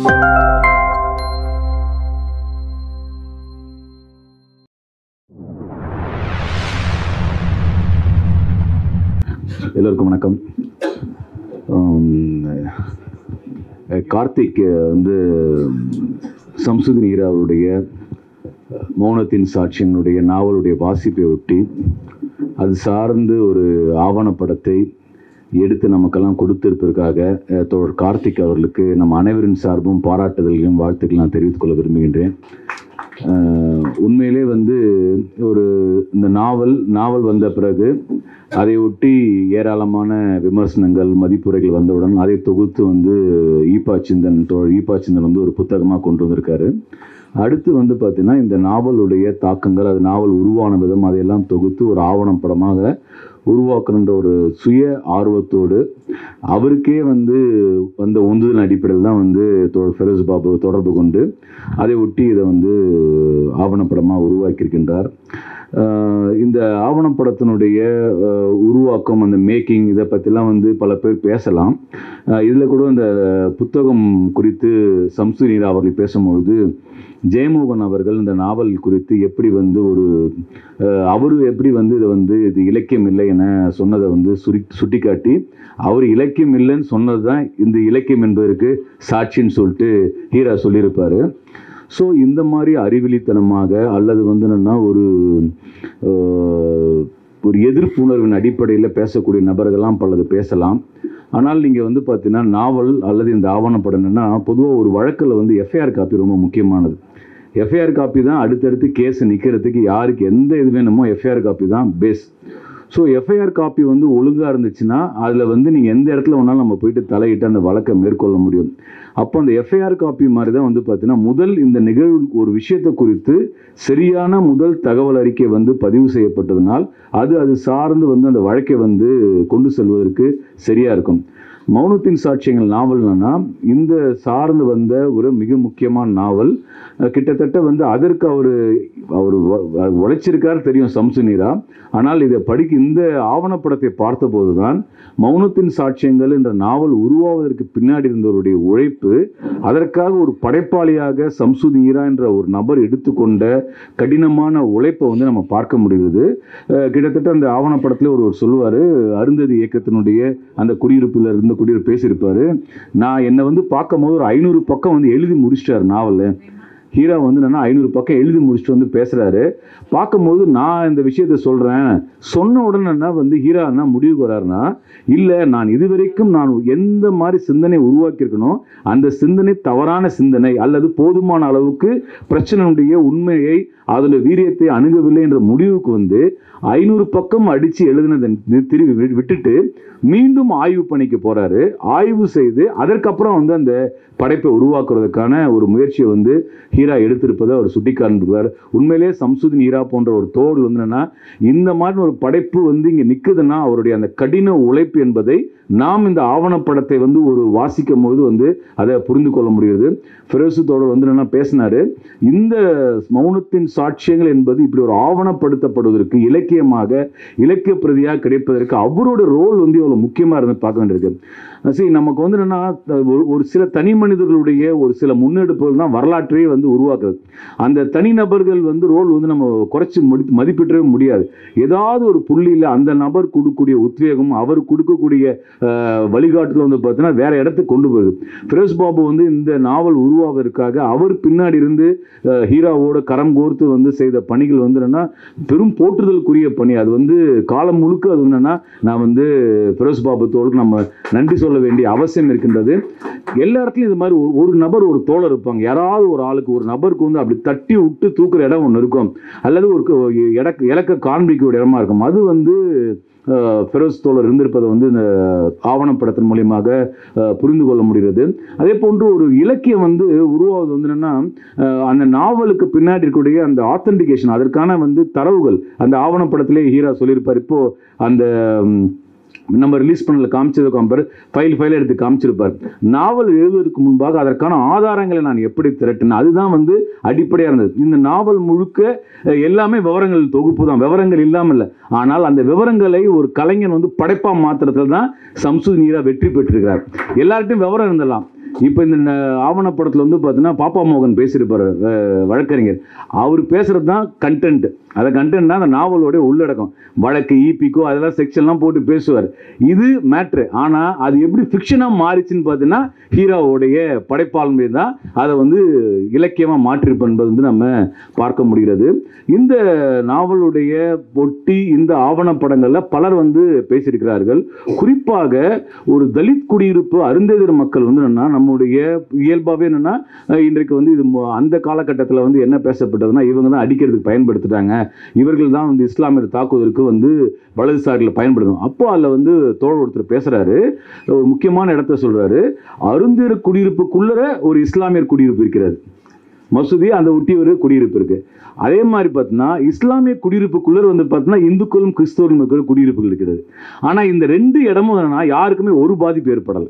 எல்லோருக்கும் வணக்கம் ஆம், அஹ், கார்த்திக் அஹ், வந்து சம்சுதின் ஈராவுடைய மௌனத்தின் சாட்சியங்களுடைய நாவலுடைய வாசிப்பை ஒட்டி அது சார்ந்து ஒரு ஆவணப்படத்தை எடுத்து நமக்கெல்லாம் கொடுத்திருப்பதற்காக அஹ், தோழர் கார்த்திக் அவர்களுக்கு நம்ம அனைவரின் சார்பும் பாராட்டுதலையும் வாழ்த்துக்கள் நான் தெரிவித்துக் கொள்ள விரும்புகின்றேன் அஹ், உண்மையிலே வந்து ஒரு இந்த நாவல் நாவல் வந்த பிறகு அதை ஒட்டி ஏராளமான விமர்சனங்கள் மதிப்புரைகள் வந்தவுடன் அதை தொகுத்து வந்து ஈபா சிந்தன் தோழர் ஈபா சிந்தன் வந்து ஒரு புத்தகமாக கொண்டு வந்திருக்காரு அடுத்து வந்து பார்த்தீங்கன்னா இந்த நாவலுடைய தாக்கங்கள் அது நாவல் உருவான விதம் அதையெல்லாம் தொகுத்து ஒரு ஆவணம் படமாக உருவாக்கணுன்ற ஒரு சுய ஆர்வத்தோடு அவருக்கே வந்து வந்த உந்துதல் அடிப்படையில் தான் வந்து தோழர் ஃபெரோஸ் பாபு தொடர்பு கொண்டு அதை ஒட்டி இதை வந்து ஆவணப்படமாக உருவாக்கியிருக்கின்றார் ஆஹ் இந்த ஆவணப்படத்தினுடைய ஆஹ் உருவாக்கம் அந்த மேக்கிங் இதை பற்றிலாம் வந்து பல பேர் பேசலாம் இதில் கூட இந்த புத்தகம் குறித்து சம்சு நீரா அவர்கள் பேசும்பொழுது ஜெயமோகன் அவர்கள் இந்த நாவல் குறித்து எப்படி வந்து ஒரு அவர் எப்படி வந்து இதை வந்து இது இலக்கியம் இல்லை என சொன்னதை வந்து சுரி சுட்டிக்காட்டி அவர் இலக்கியம் இல்லைன்னு சொன்னது தான் இந்த இலக்கியம் என்பதற்கு சாட்சின்னு சொல்லிட்டு ஹீரா சொல்லியிருப்பார் ஸோ இந்த மாதிரி அறிவிலித்தனமாக அல்லது வந்து என்னன்னா ஒரு அஹ், ஒரு எதிர்ப்பு உணர்வின் அடிப்படையில் பேசக்கூடிய நபர்கள்லாம் பலது பேசலாம் ஆனால் நீங்கள் வந்து பார்த்தீங்கன்னா நாவல் அல்லது இந்த ஆவணப்படம் என்னன்னா பொதுவாக ஒரு வழக்கில் வந்து எஃப்ஐஆர் காப்பி ரொம்ப முக்கியமானது எஃப்ஐஆர் காப்பி தான் அடுத்தடுத்து கேஸ் நிற்கிறதுக்கு யாருக்கு எந்த இது வேணுமோ எஃப்ஐஆர் காப்பி தான் பேஸ் ஸோ எஃப்ஐஆர் காப்பி வந்து ஒழுங்காக இருந்துச்சுன்னா அதில் வந்து நீங்கள் எந்த இடத்துல வேணாலும் நம்ம போயிட்டு தலையிட்டு அந்த வழக்கை மேற்கொள்ள முடியும் அப்போ அந்த எஃப்ஐஆர் காப்பி மாதிரி தான் வந்து பார்த்தீங்கன்னா முதல் இந்த நிகழ்வு ஒரு விஷயத்தை குறித்து சரியான முதல் தகவல் அறிக்கை வந்து பதிவு செய்யப்பட்டதுனால் அது அது சார்ந்து வந்து அந்த வழக்கை வந்து கொண்டு செல்வதற்கு சரியாக இருக்கும் மௌனத்தின் சாட்சியங்கள் நாவல்னா இந்த சார்ந்து வந்த ஒரு மிக முக்கியமான நாவல் அஹ் கிட்டத்தட்ட வந்து அதற்கு அவர் அவர் உழைச்சிருக்கார் தெரியும் சம்சு நீரா ஆனால் இதை படிக்க இந்த ஆவணப்படத்தை பார்த்தபோது தான் மௌனத்தின் சாட்சியங்கள் என்ற நாவல் உருவாவதற்கு பின்னாடி இருந்தவருடைய உழைப்பு அதற்காக ஒரு படைப்பாளியாக சம்சு நீரா என்ற ஒரு நபர் எடுத்துக்கொண்ட கடினமான உழைப்பை வந்து நம்ம பார்க்க முடியுது அஹ் கிட்டத்தட்ட அந்த ஆவணப்படத்தில் ஒரு ஒரு சொல்லுவார் அருந்ததி இயக்கத்தினுடைய அந்த குடியிருப்பில் இருந்த குடியிருப்பு பேசியிருப்பாரு நான் என்னை வந்து பார்க்கும்போது ஒரு ஐநூறு பக்கம் வந்து எழுதி முடிச்சிட்டார் நாவல் ஹீரா வந்து என்னன்னா ஐநூறு பக்கம் எழுதி முடிச்சுட்டு வந்து பேசுறாரு பார்க்கும்போது நான் இந்த விஷயத்த சொல்றேன் சொன்ன உடனே என்ன வந்து ஹீரா என்ன முடிவுக்கு வராருன்னா இல்லை நான் இதுவரைக்கும் நான் எந்த மாதிரி சிந்தனை உருவாக்கியிருக்கணும் அந்த சிந்தனை தவறான சிந்தனை அல்லது போதுமான அளவுக்கு பிரச்சனையுடைய உண்மையை அதில் வீரியத்தை அணுகவில்லை என்ற முடிவுக்கு வந்து ஐநூறு பக்கம் அடித்து எழுதினதை நி- திரும்பி வி- விட்டுட்டு மீண்டும் ஆய்வு பணிக்கு போறாரு ஆய்வு செய்து அதற்கப்புறம் வந்து அந்த படைப்பை உருவாக்குறதுக்கான ஒரு முயற்சியை வந்து ஹீரா எடுத்திருப்பதை அவர் சுட்டிக்காண்பிருக்கார் உண்மையிலே சம்சுதின் ஹீரா போன்ற ஒரு தோல் வந்து என்னன்னா இந்த மாதிரி ஒரு படைப்பு வந்து இங்கே நிற்குதுன்னா அவருடைய அந்த கடின உழைப்பு என்பதை நாம் இந்த ஆவணப்படத்தை வந்து ஒரு வாசிக்கும் பொழுது வந்து அதை புரிந்து கொள்ள முடியுது ஃபிரோசு தோழர் வந்து என்னன்னா பேசினாரு இந்த மௌனத்தின் சாட்சியங்கள் என்பது இப்படி ஒரு ஆவணப்படுத்தப்படுவதற்கு இலக்கியமாக இலக்கிய பிரதியாக கிடைப்பதற்கு அவரோட ரோல் வந்து இவ்வளவு முக்கியமா இருந்து பார்க்க வேண்டியிருக்கு சரி நமக்கு வந்து என்னன்னா ஒரு ஒரு சில தனி மனிதர்களுடைய ஒரு சில முன்னெடுப்புகள் தான் வரலாற்றையே வந்து உருவாக்குறது அந்த தனிநபர்கள் வந்து ரோல் வந்து நம்ம குறைச்சி முடி மதிப்பிடவே முடியாது ஏதாவது ஒரு புள்ளியில் அந்த நபர் கொடுக்கக்கூடிய உத்வேகம் அவர் கொடுக்கக்கூடிய அஹ், வழிகாட்டுதல் வந்து பார்த்தீங்கன்னா வேற இடத்துக்கு கொண்டு போகுது ஃபிரோஸ் பாபு வந்து இந்த நாவல் உருவாவதற்காக அவர் பின்னாடி இருந்து அஹ், ஹீராவோட கரம் கோர்த்து வந்து செய்த பணிகள் வந்து என்னன்னா பெரும் போற்றுதலுக்குரிய பணி அது வந்து காலம் முழுக்க அது என்னன்னா நான் வந்து ஃபிரோஸ் பாபு தோளுக்கு நம்ம நன்றி சொல்ல வேண்டிய அவசியம் இருக்கின்றது எல்லா இடத்துலையும் இது மாதிரி ஒரு- ஒரு நபர் ஒரு தோழர் இருப்பாங்க யாராவது ஒரு ஆளுக்கு ஒரு நபருக்கு வந்து அப்படி தட்டி விட்டு தூக்குற இடம் ஒன்று இருக்கும் அல்லது ஒரு க- இடக்க இலக்க காண்பிக்க இடமா இருக்கும் அது வந்து அஹ், ஃபெரோஸ் தோழர் இருந்திருப்பதை வந்து இந்த ஆவணப்படத்தின் மூலியமாக அஹ், புரிந்து கொள்ள முடிகிறது அதே போன்று ஒரு இலக்கியம் வந்து உருவாவது வந்து என்னன்னா அஹ், அந்த நாவலுக்கு பின்னாடி இருக்கக்கூடிய அந்த ஆத்தென்டிகேஷன் அதற்கான வந்து தரவுகள் அந்த ஆவணப்படத்திலே ஹீரா சொல்லியிருப்பார் இப்போ அந்த ம், நம்ம ரிலீஸ் பண்ணல காமிச்சது காம்பர் ஃபைல் ஃபைல் எடுத்து காமிச்சிருப்பார் நாவல் எழுதுவதற்கு முன்பாக அதற்கான ஆதாரங்களை நான் எப்படி திரட்டினேன் அதுதான் வந்து அடிப்படையாக இருந்தது இந்த நாவல் முழுக்க அஹ், எல்லாமே விவரங்கள் தொகுப்பு தான் விவரங்கள் இல்லாமல் இல்லை ஆனால் அந்த விவரங்களை ஒரு கலைஞன் வந்து படைப்பா மாத்திரத்தில் தான் சம்சு நீரா வெற்றி பெற்றிருக்கிறார் எல்லார்ட்டையும் விவரம் இருந்தலாம் இப்போ இந்த ந- ஆவணப்படத்தில் வந்து பார்த்தீங்கன்னா பாப்பா மோகன் பேசியிருப்பார் வழக்கறிஞர் அவர் பேசுறது தான் கண்டென்ட் அதை கண்டென்ட்னா அந்த நாவலோட உள்ளடக்கம் வழக்கு ஈபிக்கோ அதெல்லாம் செக்ஷன்லாம் போட்டு பேசுவார் இது மேட்ரு ஆனால் அது எப்படி ஃபிக்ஷனாக மாறிச்சுன்னு பார்த்தீங்கன்னா ஹீரோவுடைய படைப்பாளன் தான் அதை வந்து இலக்கியமாக மாற்றிருப்பது என்பது வந்து நம்ம பார்க்க முடிகிறது இந்த நாவலுடைய ஒட்டி இந்த ஆவணப்படங்களில் பலர் வந்து பேசியிருக்கிறார்கள் குறிப்பாக ஒரு தலித் குடியிருப்பு அருந்ததிர் மக்கள் வந்து என்னன்னா நம்முடைய இயல்பாகவே என்னன்னா அஹ், இன்றைக்கு வந்து இது மு- அந்த காலகட்டத்தில் வந்து என்ன பேசப்பட்டதுன்னா இவங்க தான் அடிக்கிறதுக்கு பயன்படுத்திட்டாங்க இவர்கள் தான் வந்து இஸ்லாமியர் தாக்குவதற்கு வந்து வலதுசாரியில் பயன்படுத்தும் அப்போ அதில் வந்து தோழர் ஒருத்தர் பேசுறாரு ஒரு முக்கியமான இடத்த சொல்றாரு அருந்ததிர் குடியிருப்புக்குள்ளர ஒரு இஸ்லாமியர் குடியிருப்பு இருக்கிறது மசூதி அந்த ஒட்டி ஒரு குடியிருப்பு இருக்கு அதே மாதிரி பார்த்தீங்கன்னா இஸ்லாமிய குடியிருப்புக்குள்ள வந்து பார்த்தீங்கன்னா இந்துக்களும் கிறிஸ்தவர்களும் இருக்கிற குடியிருப்புகள் இருக்கிறது ஆனால் இந்த ரெண்டு இடமும் என்னன்னா யாருக்குமே ஒரு பாதிப்பு ஏற்படலை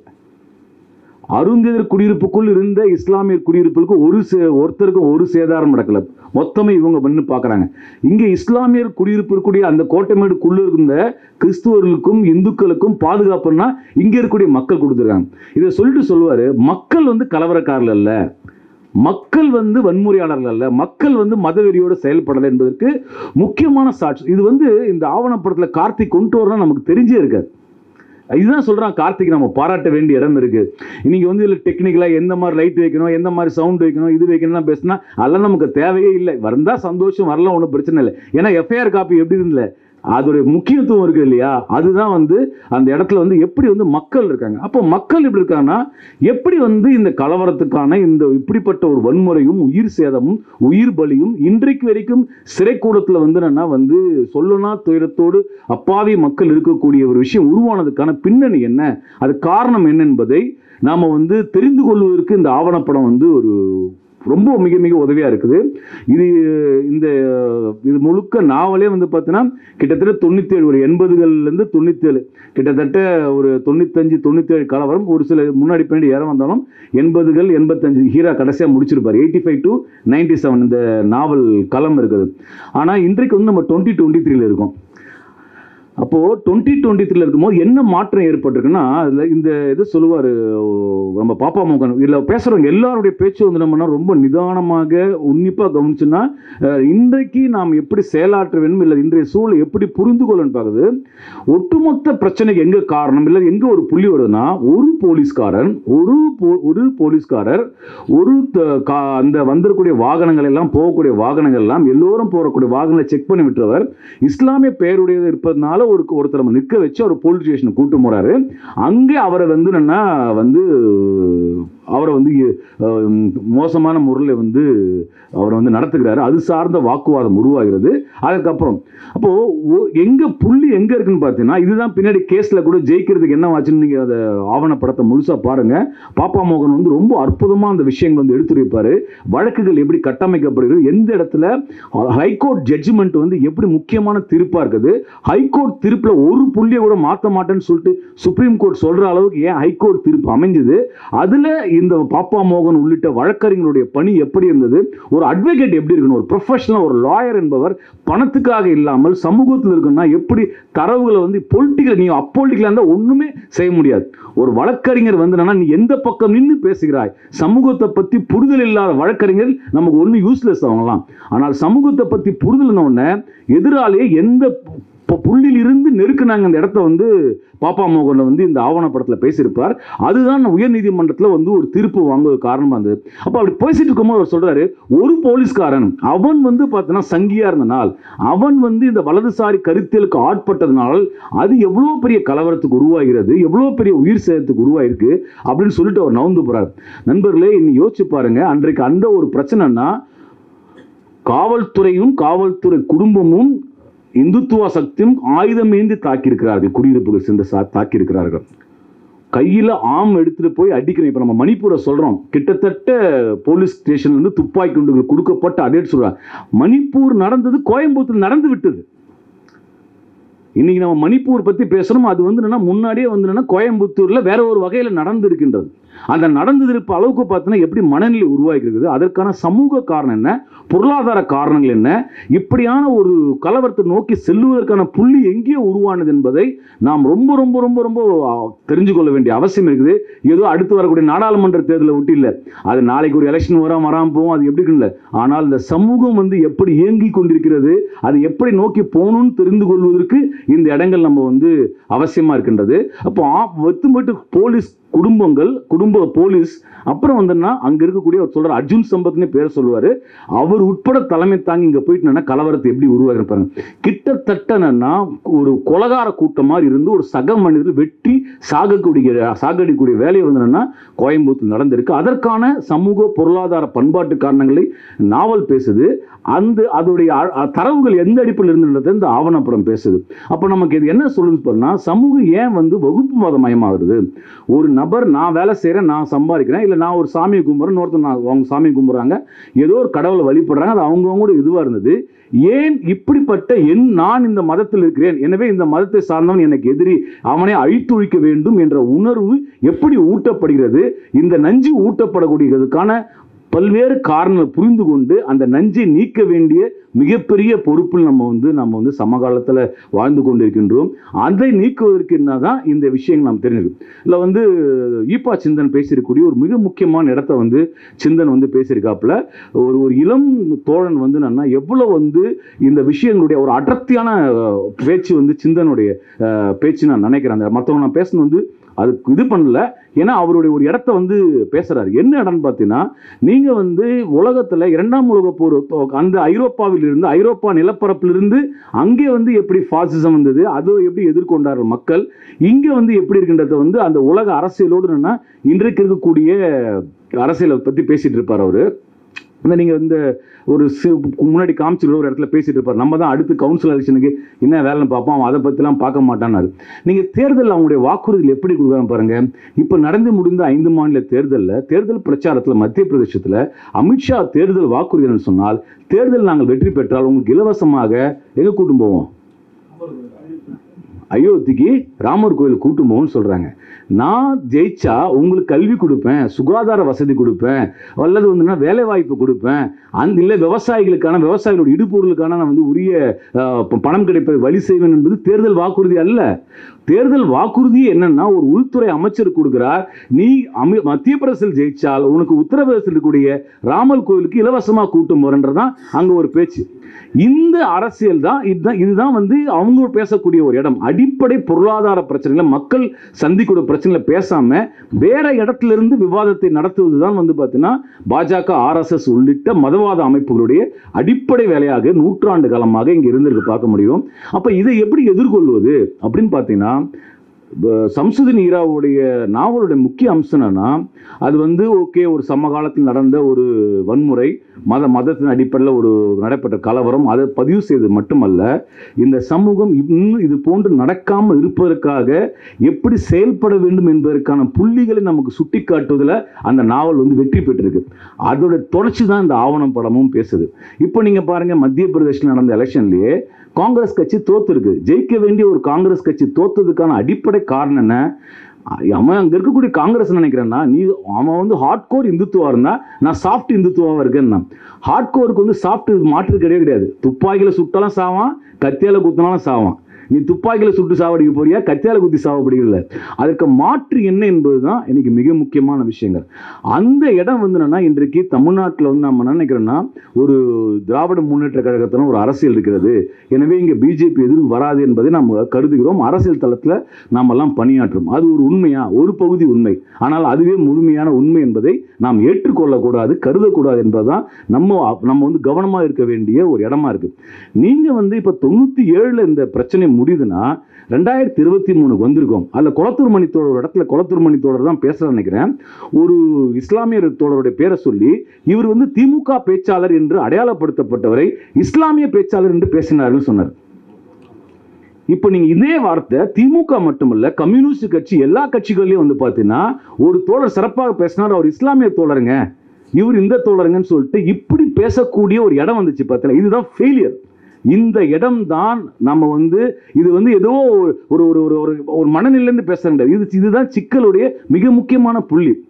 அருந்ததிர் குடியிருப்புக்குள் இருந்த இஸ்லாமியர் குடியிருப்புகளுக்கு ஒரு சே ஒருத்தருக்கும் ஒரு சேதாரம் நடக்கல மொத்தமே இவங்க பண்ணி பார்க்குறாங்க இங்கே இஸ்லாமியர் குடியிருப்பு இருக்கக்கூடிய அந்த கோட்டைமேடுக்குள்ள இருந்த கிறிஸ்துவர்களுக்கும் இந்துக்களுக்கும் பாதுகாப்புன்னா இங்கே இருக்கக்கூடிய மக்கள் கொடுத்துருக்காங்க இதை சொல்லிட்டு சொல்லுவார் மக்கள் வந்து கலவரக்காரர்கள் அல்ல மக்கள் வந்து வன்முறையாளர்கள் அல்ல மக்கள் வந்து மதவெறியோடு செயல்படலை என்பதற்கு முக்கியமான சாட்சி இது வந்து இந்த ஆவணப்படத்தில் கார்த்திக் கொண்டு வரணும் நமக்கு தெரிஞ்சே இருக்காது இதுதான் சொல்றான் கார்த்திக் நம்ம பாராட்ட வேண்டிய இடம் இருக்கு இன்னைக்கு வந்து இதில் டெக்னிக்கலாக எந்த மாதிரி லைட் வைக்கணும் எந்த மாதிரி சவுண்ட் வைக்கணும் இது வைக்கணும்லாம் பேசினா அதெல்லாம் நமக்கு தேவையே இல்லை வந்தா சந்தோஷம் வரலாம் ஒன்றும் பிரச்சனை இல்லை ஏன்னா எஃப்ஐஆர் காப்பி எப்படி இருந்தல அதோடைய முக்கியத்துவம் இருக்கு இல்லையா அதுதான் வந்து அந்த இடத்துல வந்து எப்படி வந்து மக்கள் இருக்காங்க அப்போ மக்கள் எப்படி இருக்காங்கன்னா எப்படி வந்து இந்த கலவரத்துக்கான இந்த இப்படிப்பட்ட ஒரு வன்முறையும் உயிர் சேதமும் உயிர் பலியும் இன்றைக்கு வரைக்கும் சிறைக்கூடத்தில் வந்து என்னன்னா வந்து சொல்லனா துயரத்தோடு அப்பாவி மக்கள் இருக்கக்கூடிய ஒரு விஷயம் உருவானதுக்கான பின்னணி என்ன அது காரணம் என்ன என்பதை நாம் வந்து தெரிந்து கொள்வதற்கு இந்த ஆவணப்படம் வந்து ஒரு ரொம்ப மிக மிக உதவியாக இருக்குது இது இந்த இது முழுக்க நாவலே வந்து பார்த்தீங்கன்னா கிட்டத்தட்ட தொண்ணூற்றி ஏழு ஒரு எண்பதுகள்லேருந்து தொண்ணூற்றேழு கிட்டத்தட்ட ஒரு தொண்ணூத்தஞ்சு தொண்ணூற்றேழு கலவரம் ஒரு சில முன்னாடி பின்னாடி ஏற வந்தாலும் எண்பதுகள் எண்பத்தஞ்சு ஹீரா கடைசியாக முடிச்சிருப்பார் eighty five to ninety seven இந்த நாவல் களம் இருக்குது ஆனால் இன்றைக்கு வந்து நம்ம டுவெண்ட்டி டுவெண்ட்டி த்ரீல இருக்கோம் அப்போது டுவெண்ட்டி டுவெண்ட்டி த்ரீல இருக்கும்போது என்ன மாற்றம் ஏற்பட்டிருக்குன்னா அதில் இந்த இது சொல்லுவார் நம்ம பாப்பா மோகன் இதில் பேசுகிறவங்க எல்லாருடைய பேச்சு வந்து நம்மனா ரொம்ப நிதானமாக உன்னிப்பாக கவனிச்சுன்னா அஹ், இன்றைக்கு நாம் எப்படி செயலாற்ற வேண்டும் இல்லை இன்றைய சூழலை எப்படி புரிந்து கொள்ளன்னு பார்க்குது ஒட்டுமொத்த பிரச்சனைக்கு எங்கே காரணம் இல்லை எங்கே ஒரு புள்ளி வருதுன்னா ஒரு போலீஸ்காரன் ஒரு போ- ஒரு போலீஸ்காரர் ஒரு த- கா- அந்த வந்திருக்கக்கூடிய வாகனங்கள் எல்லாம் போகக்கூடிய வாகனங்கள் எல்லாம் எல்லோரும் போகக்கூடிய வாகனங்களை செக் பண்ணி விட்டுறவர் இஸ்லாமிய பெயருடையது இருப்பதனால ஒரு ஒருத்தர் நம்ம நிற்க வச்சு அவர் போலீஸ் ஸ்டேஷன் கூட்டு போறாரு அங்கே அவரை வந்து என்னன்னா வந்து அவரை வந்து அஹ், மோசமான முறையில் வந்து அவரை வந்து நடத்துகிறாரு அது சார்ந்த வாக்குவாதம் உருவாகிறது அதுக்கப்புறம் அப்போ ஒ- எங்க புள்ளி எங்க இருக்குன்னு பார்த்தீங்கன்னா இதுதான் பின்னாடி கேஸ்ல கூட ஜெயிக்கிறதுக்கு என்ன ஆச்சுன்னு நீங்க அதை ஆவணப்படத்தை முழுசா பாருங்க பாப்பா மோகன் வந்து ரொம்ப அற்புதமா அந்த விஷயங்கள் வந்து எடுத்துரைப்பாரு வழக்குகள் எப்படி கட்டமைக்கப்படுகிறது எந்த இடத்துல ஹைகோர்ட் ஜட்ஜ்மெண்ட் வந்து எப்படி முக்கியமான தீர்ப்பா இருக்குது ஹைகோர்ட் தீர்ப்புல ஒரு புள்ளியை கூட மாற்ற மாட்டேன்னு சொல்லிட்டு சுப்ரீம் கோர்ட் சொல்ற அளவுக்கு ஏன் ஹைகோர்ட் தீர்ப்பு அமைஞ்சது அதுல இந்த பாப்பா மோகன் உள்ளிட்ட வழக்கறிஞருடைய பணி எப்படி இருந்தது ஒரு அட்வொகேட் எப்படி இருக்கணும் ஒரு ப்ரொஃபஷனல் ஒரு லாயர் என்பவர் பணத்துக்காக இல்லாமல் சமூகத்தில் இருக்கணும்னா எப்படி தரவுகளை வந்து பொலிட்டிக்கல் நீ அப்பொலிட்டிக்கலாக இருந்தால் ஒன்றுமே செய்ய முடியாது ஒரு வழக்கறிஞர் வந்து என்னன்னா நீ எந்த பக்கம் நின்று பேசுகிறாய் சமூகத்தை பற்றி புரிதல் இல்லாத வழக்கறிஞர் நமக்கு ஒன்றும் யூஸ்லெஸ் ஆகலாம் ஆனால் சமூகத்தை பற்றி புரிதல் உடனே எதிராளியை எந்த இப்போ புள்ளியில் இருந்து நெருக்குனாங்க அந்த இடத்த வந்து பாப்பா மோகன் வந்து இந்த ஆவணப்படத்தில் பேசியிருப்பார் அதுதான் உயர் நீதிமன்றத்தில் வந்து ஒரு தீர்ப்பு வாங்குவது காரணமாக இருந்தது அப்போ அப்படி பேசிட்டு இருக்கும்போது அவர் சொல்றாரு ஒரு போலீஸ்காரன் அவன் வந்து பார்த்தோன்னா சங்கியா இருந்தனால் அவன் வந்து இந்த வலதுசாரி கருத்தியலுக்கு ஆட்பட்டதனால் அது எவ்வளோ பெரிய கலவரத்துக்கு உருவாகிறது எவ்வளோ பெரிய உயிர் சேதத்துக்கு உருவாயிருக்கு அப்படின்னு சொல்லிட்டு அவர் நவுந்து போறார் நண்பர்களே இன்னும் யோசிச்சு பாருங்க அன்றைக்கு அந்த ஒரு பிரச்சனைனா காவல்துறையும் காவல்துறை குடும்பமும் இந்துத்துவ சக்தியும் ஆயுதம் ஏந்தி தாக்கியிருக்கிறார்கள் குடியிருப்புகள் சென்று சா- தாக்கியிருக்கிறார்கள் கையில் ஆம் எடுத்துட்டு போய் அடிக்கிறோம் இப்போ நம்ம மணிப்பூரை சொல்றோம் கிட்டத்தட்ட போலீஸ் ஸ்டேஷன்ல இருந்து துப்பாக்கி குண்டுகள் கொடுக்கப்பட்ட அதே சொல்றாங்க மணிப்பூர் நடந்தது கோயம்புத்தூர் நடந்து விட்டது இன்னைக்கு நம்ம மணிப்பூர் பத்தி பேசுறோம் அது வந்து என்னன்னா முன்னாடியே வந்து என்னன்னா கோயம்புத்தூர்ல வேற ஒரு வகையில நடந்து இருக்கின்றது அந்த நடந்திருப்பு அளவுக்கு பார்த்தீங்கன்னா எப்படி மனநிலை உருவாகி இருக்குது அதற்கான சமூக காரணம் என்ன பொருளாதார காரணங்கள் என்ன இப்படியான ஒரு கலவரத்தை நோக்கி செல்லுவதற்கான புள்ளி எங்கே உருவானது என்பதை நாம் ரொம்ப ரொம்ப ரொம்ப ரொம்ப ஆ, தெரிஞ்சு கொள்ள வேண்டிய அவசியம் இருக்குது ஏதோ அடுத்து வரக்கூடிய நாடாளுமன்ற தேர்தலை விட்டு இல்லை அது நாளைக்கு ஒரு எலெக்ஷன் வராம வராமல் போகும் அது எப்படி இல்லை ஆனால் இந்த சமூகம் வந்து எப்படி இயங்கி கொண்டிருக்கிறது அது எப்படி நோக்கி போகணும்னு தெரிந்து கொள்வதற்கு இந்த இடங்கள் நம்ம வந்து அவசியமா இருக்கின்றது அப்போ ஆ- வெத்து மட்டும் போலீஸ் குடும்பங்கள் குடும்ப போலீஸ் அப்புறம் வந்தோம்னா அங்க இருக்கக்கூடிய அவர் சொல்றாரு அர்ஜுன் சம்பத்னே பேர் சொல்லுவாரு அவர் உட்பட தலைமை தாங்கி இங்க போயிட்டு என்னன்னா கலவரத்தை எப்படி உருவாகி பாருங்க கிட்டத்தட்ட என்னன்னா ஒரு கொலகார கூட்டம் மாதிரி இருந்து ஒரு சக மனிதர் வெட்டி சாகக்கூடிய சாகடிக்கூடிய வேலையை வந்து என்னன்னா கோயம்புத்தூர் நடந்திருக்கு அதற்கான சமூக பொருளாதார பண்பாட்டு காரணங்களை நாவல் பேசுது அந்த அதோடைய அ- அ- தரவுகள் எந்த அடிப்படையில் இருந்துன்றதை இந்த ஆவணப்படம் பேசுது அப்போ நமக்கு இது என்ன சொல்லுது பண்ணா சமூகம் ஏன் வந்து வகுப்பு மதமயமாகுது ஒரு நபர் நான் வேலை செய்கிறேன் நான் சம்பாதிக்கிறேன் இல்லை நான் ஒரு சாமியை கும்பிட்றேன் இன்னொருத்தர் நான் அவங்க சாமியை கும்பிட்றாங்க ஏதோ ஒரு கடவுளை வழிபடுறாங்க அது அவங்கவுங்களோட இதுவாக இருந்தது ஏன் இப்படிப்பட்ட என் நான் இந்த மதத்தில் இருக்கிறேன் எனவே இந்த மதத்தை சார்ந்தவன் எனக்கு எதிரி அவனை அழித்தொழிக்க வேண்டும் என்ற உணர்வு எப்படி ஊட்டப்படுகிறது இந்த நஞ்சு ஊட்டப்படக்கூடியதுக்கான பல்வேறு காரணங்கள் புரிந்து கொண்டு அந்த நஞ்சை நீக்க வேண்டிய மிகப்பெரிய பொறுப்பில் நம்ம வந்து நம்ம வந்து சமகாலத்தில் வாழ்ந்து கொண்டிருக்கின்றோம் அதை நீக்குவதற்கு என்னதான் இந்த விஷயங்கள் நாம் தெரிஞ்சுக்கணும் இல்லை வந்து ஈப்பா சிந்தன் பேசியிருக்கக்கூடிய ஒரு மிக முக்கியமான இடத்த வந்து சிந்தன் வந்து பேசியிருக்காப்புல ஒரு ஒரு இளம் தோழன் வந்து என்னன்னா எவ்வளவு வந்து இந்த விஷயங்களுடைய ஒரு அடர்த்தியான அஹ், பேச்சு வந்து சிந்தனுடைய அஹ், பேச்சு நான் நினைக்கிறேன் அந்த மற்றவங்க நான் பேசணும் வந்து அதுக்கு இது பண்ணல ஏன்னா அவருடைய ஒரு இடத்த வந்து பேசுறாரு என்ன இடம்னு பார்த்தீங்கன்னா நீங்க வந்து உலகத்துல இரண்டாம் உலக போர் அந்த ஐரோப்பாவில் இருந்து ஐரோப்பா நிலப்பரப்பிலிருந்து அங்கே வந்து எப்படி பாசிசம் வந்தது அது எப்படி எதிர்கொண்டார்கள் மக்கள் இங்க வந்து எப்படி இருக்கின்றத வந்து அந்த உலக அரசியலோடு என்னன்னா இன்றைக்கு இருக்கக்கூடிய அரசியலை பத்தி பேசிட்டு இருப்பார் அவரு இந்த நீங்க இந்த ஒரு சி- முன்னாடி காமிச்சிருக்க ஒரு இடத்துல பேசிட்டு இருப்பார் நம்ம தான் அடுத்து கவுன்சில் எலெக்ஷனுக்கு என்ன வேலைன்னு பார்ப்போம் அவன் அதை பற்றிலாம் பார்க்க மாட்டான்னாரு நீங்க தேர்தல் அவங்களுடைய வாக்குறுதிகள் எப்படி கொடுக்குறாங்க பாருங்க இப்போ நடந்து முடிந்த ஐந்து மாநில தேர்தலில் தேர்தல் பிரச்சாரத்தில் மத்திய பிரதேசத்தில் அமித்ஷா தேர்தல் வாக்குறுதி என்னன்னு சொன்னால் தேர்தல் நாங்கள் வெற்றி பெற்றால் உங்களுக்கு இலவசமாக எங்க கூட்டும் போவோம் அயோத்திக்கு ராமர் கோயில் கூட்டு போகும்னு சொல்றாங்க நான் ஜெயிச்சா உங்களுக்கு கல்வி கொடுப்பேன் சுகாதார வசதி கொடுப்பேன் அல்லது வந்து வேலை வாய்ப்பு கொடுப்பேன் அந்த இல்லை விவசாயிகளுக்கான விவசாயிகளோட இடுபொருளுக்கான நான் வந்து உரிய அஹ், ப- பணம் கிடைப்பதை வழி செய்வேன் என்பது தேர்தல் வாக்குறுதி அல்ல தேர்தல் வாக்குறுதி என்னன்னா ஒரு உள்துறை அமைச்சர் கொடுக்கிறார் நீ அமி மத்திய பிரதேசத்தில் ஜெயிச்சால் உனக்கு உத்தரப்பிரதேசத்தில் இருக்கக்கூடிய ராமர் கோயிலுக்கு இலவசமா கூட்டம் போறன்றதான் அங்க ஒரு பேச்சு இந்த அரசியல் தான் இதுதான் இதுதான் வந்து அவங்க பேசக்கூடிய ஒரு இடம் அடிப்படை பொருளாதார பிரச்சனைகளை மக்கள் சந்திக்கூடிய பிரச்சனைகளை பேசாம வேற இடத்துல இருந்து விவாதத்தை நடத்துவது தான் வந்து பார்த்தீங்கன்னா பாஜக ஆர்எஸ்எஸ் உள்ளிட்ட மதவாத அமைப்புகளுடைய அடிப்படை வேலையாக நூற்றாண்டு காலமாக இங்க இருந்திருக்கு பார்க்க முடியும் அப்ப இதை எப்படி எதிர்கொள்வது அப்படின்னு பார்த்தீங்கன்னா ப- சம்சுதீன் ஈராவுடைய நாவலுடைய முக்கிய அம்சம் என்னன்னா அது வந்து ஓகே ஒரு சமகாலத்தில் நடந்த ஒரு வன்முறை மத மதத்தின் அடிப்படையில் ஒரு நடைபெற்ற கலவரம் அதை பதிவு செய்தது மட்டுமல்ல இந்த சமூகம் இன்னும் இது போன்று நடக்காமல் இருப்பதற்காக எப்படி செயல்பட வேண்டும் என்பதற்கான புள்ளிகளை நமக்கு சுட்டி காட்டுவதில் அந்த நாவல் வந்து வெற்றி பெற்றிருக்கு அதோட தொடர்ச்சி தான் இந்த ஆவணம் படமும் பேசுது இப்போ நீங்க பாருங்க மத்திய பிரதேசில் நடந்த எலெக்ஷன்லயே காங்கிரஸ் கட்சி தோத்துருக்கு ஜெயிக்க வேண்டிய ஒரு காங்கிரஸ் கட்சி தோத்ததுக்கான அடிப்படை காரணம் என்ன அவன் அங்க இருக்கக்கூடிய காங்கிரஸ் நினைக்கிறேன்னா நீ அவன் வந்து ஹார்ட் கோர் இந்துத்துவா இருந்தா நான் சாஃப்ட் இந்துத்துவாவா இருக்கேன்னா ஹார்ட் கோருக்கு வந்து சாஃப்ட் மாற்று கிடையவே கிடையாது துப்பாக்கியில சுட்டாலும் சாவான் கத்தியால குத்தினாலும் சாவான் நீ துப்பாக்கியில சுட்டு சாவடிக்க போறியா கத்தியால குத்தி சாவடிக்கல அதற்கு மாற்று என்ன என்பதுதான் இன்னைக்கு மிக முக்கியமான விஷயங்கள் அந்த இடம் வந்து என்னன்னா இன்றைக்கு தமிழ்நாட்டில் வந்து நம்ம என்ன நினைக்கிறோம்னா ஒரு திராவிட முன்னேற்ற கழகத்தின ஒரு அரசியல் இருக்கிறது எனவே இங்க பிஜேபி எதிர்ப்பு வராது என்பதை நாம் கருதுகிறோம் அரசியல் தளத்துல நாம் எல்லாம் பணியாற்றும் அது ஒரு உண்மையா ஒரு பகுதி உண்மை ஆனால் அதுவே முழுமையான உண்மை என்பதை நாம் ஏற்றுக்கொள்ளக்கூடாது கருதக்கூடாது என்பதுதான் நம்ம நம்ம வந்து கவனமா இருக்க வேண்டிய ஒரு இடமா இருக்கு நீங்க வந்து இப்ப தொண்ணூத்தி ஏழுல இந்த பிரச்சனை முடியுதுன்னா ரெண்டாயிரத்தி இருபத்தி மூணுக்கு வந்திருக்கோம் அதில் குளத்தூர் மணி தோழர் ஒரு இடத்துல குளத்தூர் மணி தோழர் தான் பேச நினைக்கிறேன் ஒரு இஸ்லாமியர் தோழருடைய பேரை சொல்லி இவர் வந்து திமுக பேச்சாளர் என்று அடையாளப்படுத்தப்பட்டவரை இஸ்லாமிய பேச்சாளர் என்று பேசினார்னு சொன்னார் இப்போ நீங்க இதே வார்த்தை திமுக மட்டுமல்ல கம்யூனிஸ்ட் கட்சி எல்லா கட்சிகள்லயும் வந்து பாத்தீங்கன்னா ஒரு தோழர் சிறப்பாக பேசினார் அவர் இஸ்லாமிய தோழருங்க இவர் இந்த தோழருங்கன்னு சொல்லிட்டு இப்படி பேசக்கூடிய ஒரு இடம் வந்துச்சு பார்த்தீங்களா இதுதான் ஃபெயிலியர் இந்த இடம் தான் நம்ம வந்து இது வந்து ஏதோ ஒரு ஒரு ஒரு ஒரு ஒரு மனநிலையிலேருந்து பேச முடியாது இது இதுதான் சிக்கலுடைய மிக முக்கியமான புள்ளி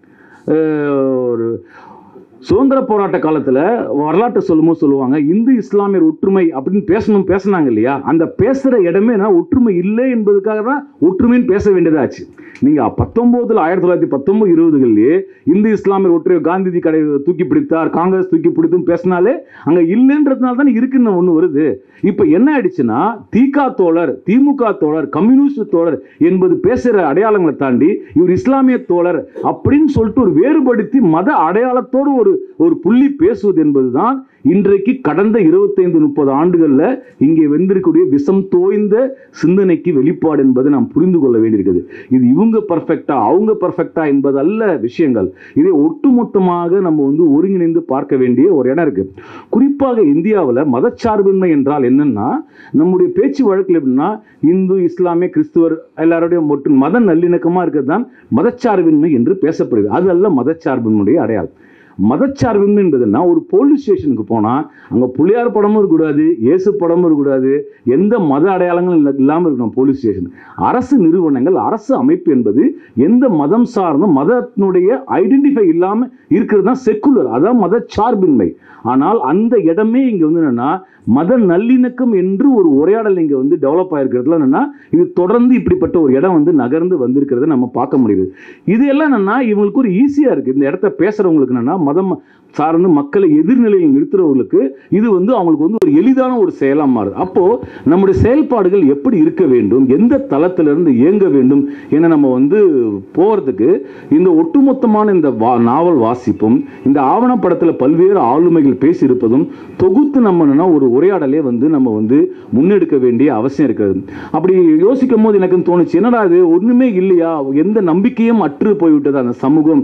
அஹ், ஒரு சுதந்திர போராட்ட காலத்துல வரலாற்றை சொல்லும்போது சொல்லுவாங்க இந்து இஸ்லாமியர் ஒற்றுமை அப்படின்னு பேசணும் பேசுனாங்க இல்லையா அந்த பேசுற இடமே நான் ஒற்றுமை இல்லை என்பதுக்காக தான் ஒற்றுமைன்னு பேச வேண்டியதாச்சு நீங்க பத்தொன்பதுல ஆயிரத்தி தொள்ளாயிரத்தி பத்தொன்பது இருபதுகள்லயே இந்து இஸ்லாமியர் ஒற்றுமை காந்திஜி கடை தூக்கி பிடித்தார் காங்கிரஸ் தூக்கி பிடித்தும் பேசினாலே அங்க இல்லைன்றதுனால தானே இருக்குன்னு ஒண்ணு வருது இப்ப என்ன ஆயிடுச்சுன்னா திக தோழர் திமுக தோழர் கம்யூனிஸ்ட் தோழர் என்பது பேசுற அடையாளங்களை தாண்டி இவர் இஸ்லாமிய தோழர் அப்படின்னு சொல்லிட்டு ஒரு வேறுபடுத்தி மத அடையாளத்தோடு ஒரு ஒரு புள்ளி பேசுவது என்பதுதான் இன்றைக்கு கடந்த இருபத்தைந்து முப்பது ஆண்டுகள்ல இங்கே வெந்திருக்கக்கூடிய விஷம் தோய்ந்த சிந்தனைக்கு வெளிப்பாடு என்பதை நாம் புரிந்து கொள்ள வேண்டியிருக்குது இது இவங்க பர்ஃபெக்டா அவங்க பர்ஃபெக்டா என்பது அல்ல விஷயங்கள் இதை ஒட்டுமொத்தமாக நம்ம வந்து ஒருங்கிணைந்து பார்க்க வேண்டிய ஒரு இடம் இருக்கு குறிப்பாக இந்தியாவில் மதச்சார்பின்மை என்றால் என்னன்னா நம்முடைய பேச்சு வழக்கில் எப்படின்னா இந்து இஸ்லாமிய கிறிஸ்துவர் எல்லாருடைய ஒட்டு மத நல்லிணக்கமா இருக்கிறது தான் மதச்சார்பின்மை என்று பேசப்படுது அது அல்ல மதச்சார்பின்மையுடைய அடையாளம் மதச்சார்பின்மை என்பதுன்னா ஒரு போலீஸ் ஸ்டேஷனுக்கு போனால் அங்கே புளியார் படமும் இருக்கக்கூடாது இயேசு படமும் இருக்கக்கூடாது எந்த மத அடையாளங்களும் இல்ல- இல்லாமல் இருக்கணும் போலீஸ் ஸ்டேஷன் அரசு நிறுவனங்கள் அரசு அமைப்பு என்பது எந்த மதம் சார்ந்த மதத்தினுடைய ஐடென்டிஃபை இல்லாமல் இருக்கிறது தான் செக்குலர் அதான் மதச்சார்பின்மை ஆனால் அந்த இடமே இங்கே வந்து என்னன்னா மத நல்லிணக்கம் என்று ஒரு உரையாடல் இங்கே வந்து டெவலப் ஆயிருக்கிறதுல என்னன்னா இது தொடர்ந்து இப்படிப்பட்ட ஒரு இடம் வந்து நகர்ந்து வந்திருக்கிறத நம்ம பார்க்க முடியுது இது எல்லாம் என்னன்னா இவங்களுக்கு ஒரு ஈஸியா இருக்கு இந்த இடத்த பேசுறவங்களுக்கு என்னன்னா மதம் சார்ந்து மக்களை எதிர்நிலையில் நிறுத்துறவங்களுக்கு இது வந்து அவங்களுக்கு வந்து ஒரு எளிதான ஒரு செயலா மாறுது அப்போ நம்முடைய செயல்பாடுகள் எப்படி இருக்க வேண்டும் எந்த தளத்திலிருந்து இயங்க வேண்டும் என நம்ம வந்து போறதுக்கு இந்த ஒட்டுமொத்தமான இந்த வா- நாவல் வாசிப்பும் இந்த ஆவணப்படத்துல பல்வேறு ஆளுமைகள் பேசியிருப்பதும் தொகுத்து நம்ம என்னன்னா ஒரு உரையாடலே வந்து நம்ம வந்து முன்னெடுக்க வேண்டிய அவசியம் இருக்கிறது அப்படி யோசிக்கும் போது எனக்கு தோணுச்சு என்னடா இது ஒண்ணுமே இல்லையா எந்த நம்பிக்கையும் அற்று போய்விட்டது அந்த சமூகம்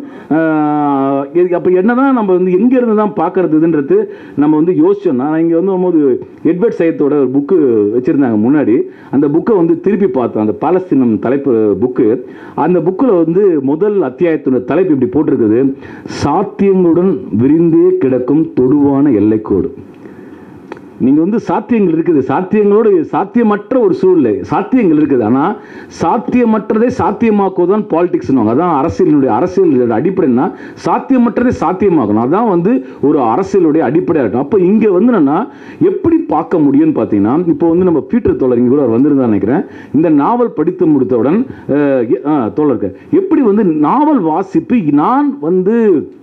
ஆஹ் இது- அப்ப என்னதான் நம்ம வந்து எங்க இருந்து தான் பார்க்கறதுன்றது நம்ம வந்து யோசிச்சோம்னா நான் இங்க வந்து வரும்போது எட்வர்ட் சையத்தோட ஒரு புக்கு வச்சிருந்தாங்க முன்னாடி அந்த புக்கை வந்து திருப்பி பார்த்தோம் அந்த பாலஸ்தீனம் தலைப்பு புக்கு அந்த புக்கில் வந்து முதல் அத்தியாயத்தோட தலைப்பு இப்படி போட்டிருக்குது சாத்தியங்களுடன் விரிந்தே கிடக்கும் தொடுவான எல்லைக்கோடு நீங்க வந்து சாத்தியங்கள் இருக்குது சாத்தியங்களோடு சாத்தியமற்ற ஒரு சூழ்நிலை சாத்தியங்கள் இருக்குது ஆனா சாத்தியமற்றதை சாத்தியமாக்குவதுதான் பாலிடிக்ஸ் அதான் அரசியலினுடைய அரசியல் அடிப்படைன்னா சாத்தியமற்றதை சாத்தியமாக்கணும் அதான் வந்து ஒரு அரசியலுடைய அடிப்படையாக இருக்கும் அப்போ இங்க வந்து என்னன்னா எப்படி பார்க்க முடியும்னு பார்த்தீங்கன்னா இப்போ வந்து நம்ம பீட்டர் தோழர் இங்க கூட அவர் வந்திருந்தா நினைக்கிறேன் இந்த நாவல் படித்து முடித்தவுடன் அஹ், எ- ஆ, தோழருக்கு எப்படி வந்து நாவல் வாசிப்பு நான் வந்து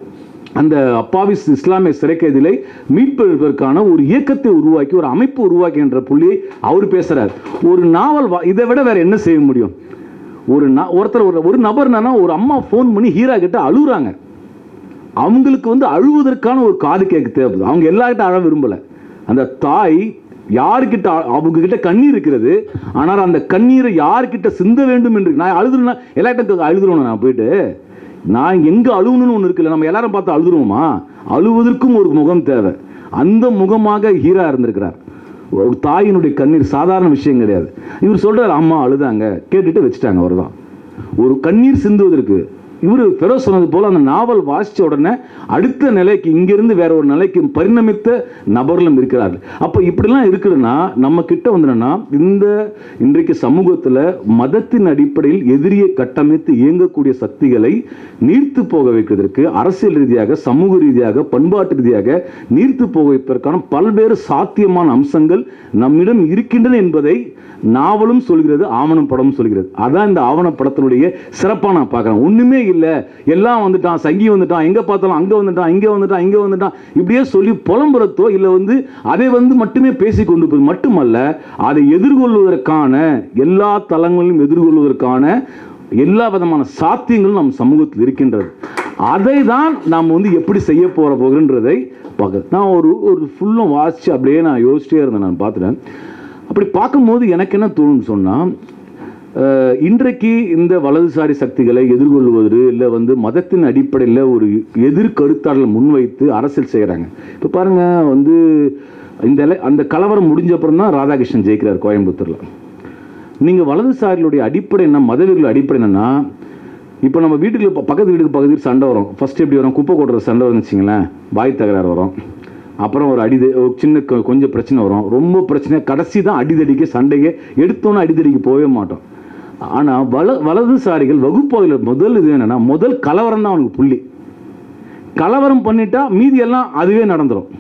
அந்த அப்பாவி இஸ்லாமிய சிறைக்கைதிலை மீட்பதற்கான ஒரு இயக்கத்தை உருவாக்கி ஒரு அமைப்பு உருவாக்கின்ற புள்ளி அவர் பேசுறார் ஒரு நாவல் வா- இதை விட வேற என்ன செய்ய முடியும் ஒரு நா- ஒருத்தர் ஒரு ஒரு நபர் என்னன்னா ஒரு அம்மா ஃபோன் பண்ணி ஹீரா கிட்ட அழுகுறாங்க அவங்களுக்கு வந்து அழுவதற்கான ஒரு காது கேட்க தேவைப்படுது அவங்க எல்லார்கிட்ட அழ விரும்பல அந்த தாய் யாருக்கிட்ட அ- அவங்க கிட்ட கண்ணீர் இருக்கிறது ஆனால் அந்த கண்ணீரை யார்கிட்ட சிந்த வேண்டும் என்று நான் அழுதுனா எல்லார்கிட்ட அழுதுருவேன் நான் போயிட்டு நான் எங்க அழுவணும்னு ஒன்று இருக்குல்ல நம்ம எல்லாரும் பார்த்து அழுதுருவோமா அழுவதற்கும் ஒரு முகம் தேவை அந்த முகமாக ஹீரா இருந்திருக்கிறார் ஒரு தாயினுடைய கண்ணீர் சாதாரண விஷயம் கிடையாது இவர் சொல்றாரு அம்மா அழுதாங்க கேட்டுட்டு வச்சுட்டாங்க அவர்தான் ஒரு கண்ணீர் சிந்துவதற்கு இவர் ஃபெரோஸ் சொன்னது போல அந்த நாவல் வாசிச்ச உடனே அடுத்த நிலைக்கு இங்கிருந்து வேற ஒரு நிலைக்கு பரிணமித்த நபர்களும் இருக்கிறார்கள் அப்போ இப்படிலாம் இருக்குதுன்னா நம்ம கிட்ட வந்துன்னா இந்த இன்றைக்கு சமூகத்தில் மதத்தின் அடிப்படையில் எதிரியை கட்டமைத்து இயங்கக்கூடிய சக்திகளை நீர்த்து போக வைப்பதற்கு அரசியல் ரீதியாக சமூக ரீதியாக பண்பாட்டு ரீதியாக நீர்த்து போக வைப்பதற்கான பல்வேறு சாத்தியமான அம்சங்கள் நம்மிடம் இருக்கின்றன என்பதை நாவலும் சொல்கிறது ஆவணம் படமும் சொல்கிறது அதான் இந்த ஆவண படத்தினுடைய சிறப்பா நான் பார்க்கறேன் ஒண்ணுமே இல்லை எல்லாம் வந்துட்டான் சங்கி வந்துட்டான் எங்க பார்த்தாலும் அங்க வந்துட்டான் இங்க வந்துட்டான் இங்க வந்துட்டான் இப்படியே சொல்லி புலம்புறத்தோ இல்ல வந்து அதை வந்து மட்டுமே பேசி கொண்டு போது மட்டுமல்ல அதை எதிர்கொள்வதற்கான எல்லா தளங்களிலும் எதிர்கொள்வதற்கான எல்லா விதமான சாத்தியங்களும் நம் சமூகத்தில் இருக்கின்றது அதை தான் நாம் வந்து எப்படி செய்ய போற போகிறன்றதை பார்க்க நான் ஒரு ஒரு ஃபுல்லும் வாசிச்சு அப்படியே நான் யோசிச்சிட்டே இருந்தேன் நான் பார்த்துட்டேன் அப்படி பார்க்கும்போது எனக்கு என்ன தோணுன்னு சொன்னால் இன்றைக்கு இந்த வலதுசாரி சக்திகளை எதிர்கொள்வது இல்லை வந்து மதத்தின் அடிப்படையில் ஒரு எதிர்கருத்தாடலை முன்வைத்து அரசியல் செய்கிறாங்க இப்போ பாருங்க வந்து இந்த ele- அந்த கலவரம் முடிஞ்ச அப்புறம் தான் ராதாகிருஷ்ணன் ஜெயிக்கிறார் கோயம்புத்தூரில் நீங்கள் வலதுசாரிகளுடைய அடிப்படை என்ன மதவீர்கள் அடிப்படை என்னன்னா இப்போ நம்ம வீட்டுக்கு ப- பக்கத்து வீட்டுக்கு பக்கத்து வீட்டு சண்டை வரும் ஃபர்ஸ்ட் எப்படி வரும் குப்பை கொட்டுற சண்டை வரும்னு வச்சுங்களேன் வாய் தகராறு வரும் அப்புறம் ஒரு அடி ஒரு சின்ன கொ- கொஞ்சம் பிரச்சனை வரும் ரொம்ப பிரச்சனை கடைசி தான் அடிதடிக்கு சண்டைக்கு எடுத்தோன்னே அடிதடிக்கு போகவே மாட்டோம் ஆனால் வல வலதுசாரிகள் வகுப்பகுதியில் முதல் இது என்னன்னா முதல் கலவரம் தான் அவனுக்கு புள்ளி கலவரம் பண்ணிட்டா மீதி எல்லாம் அதுவே நடந்துரும்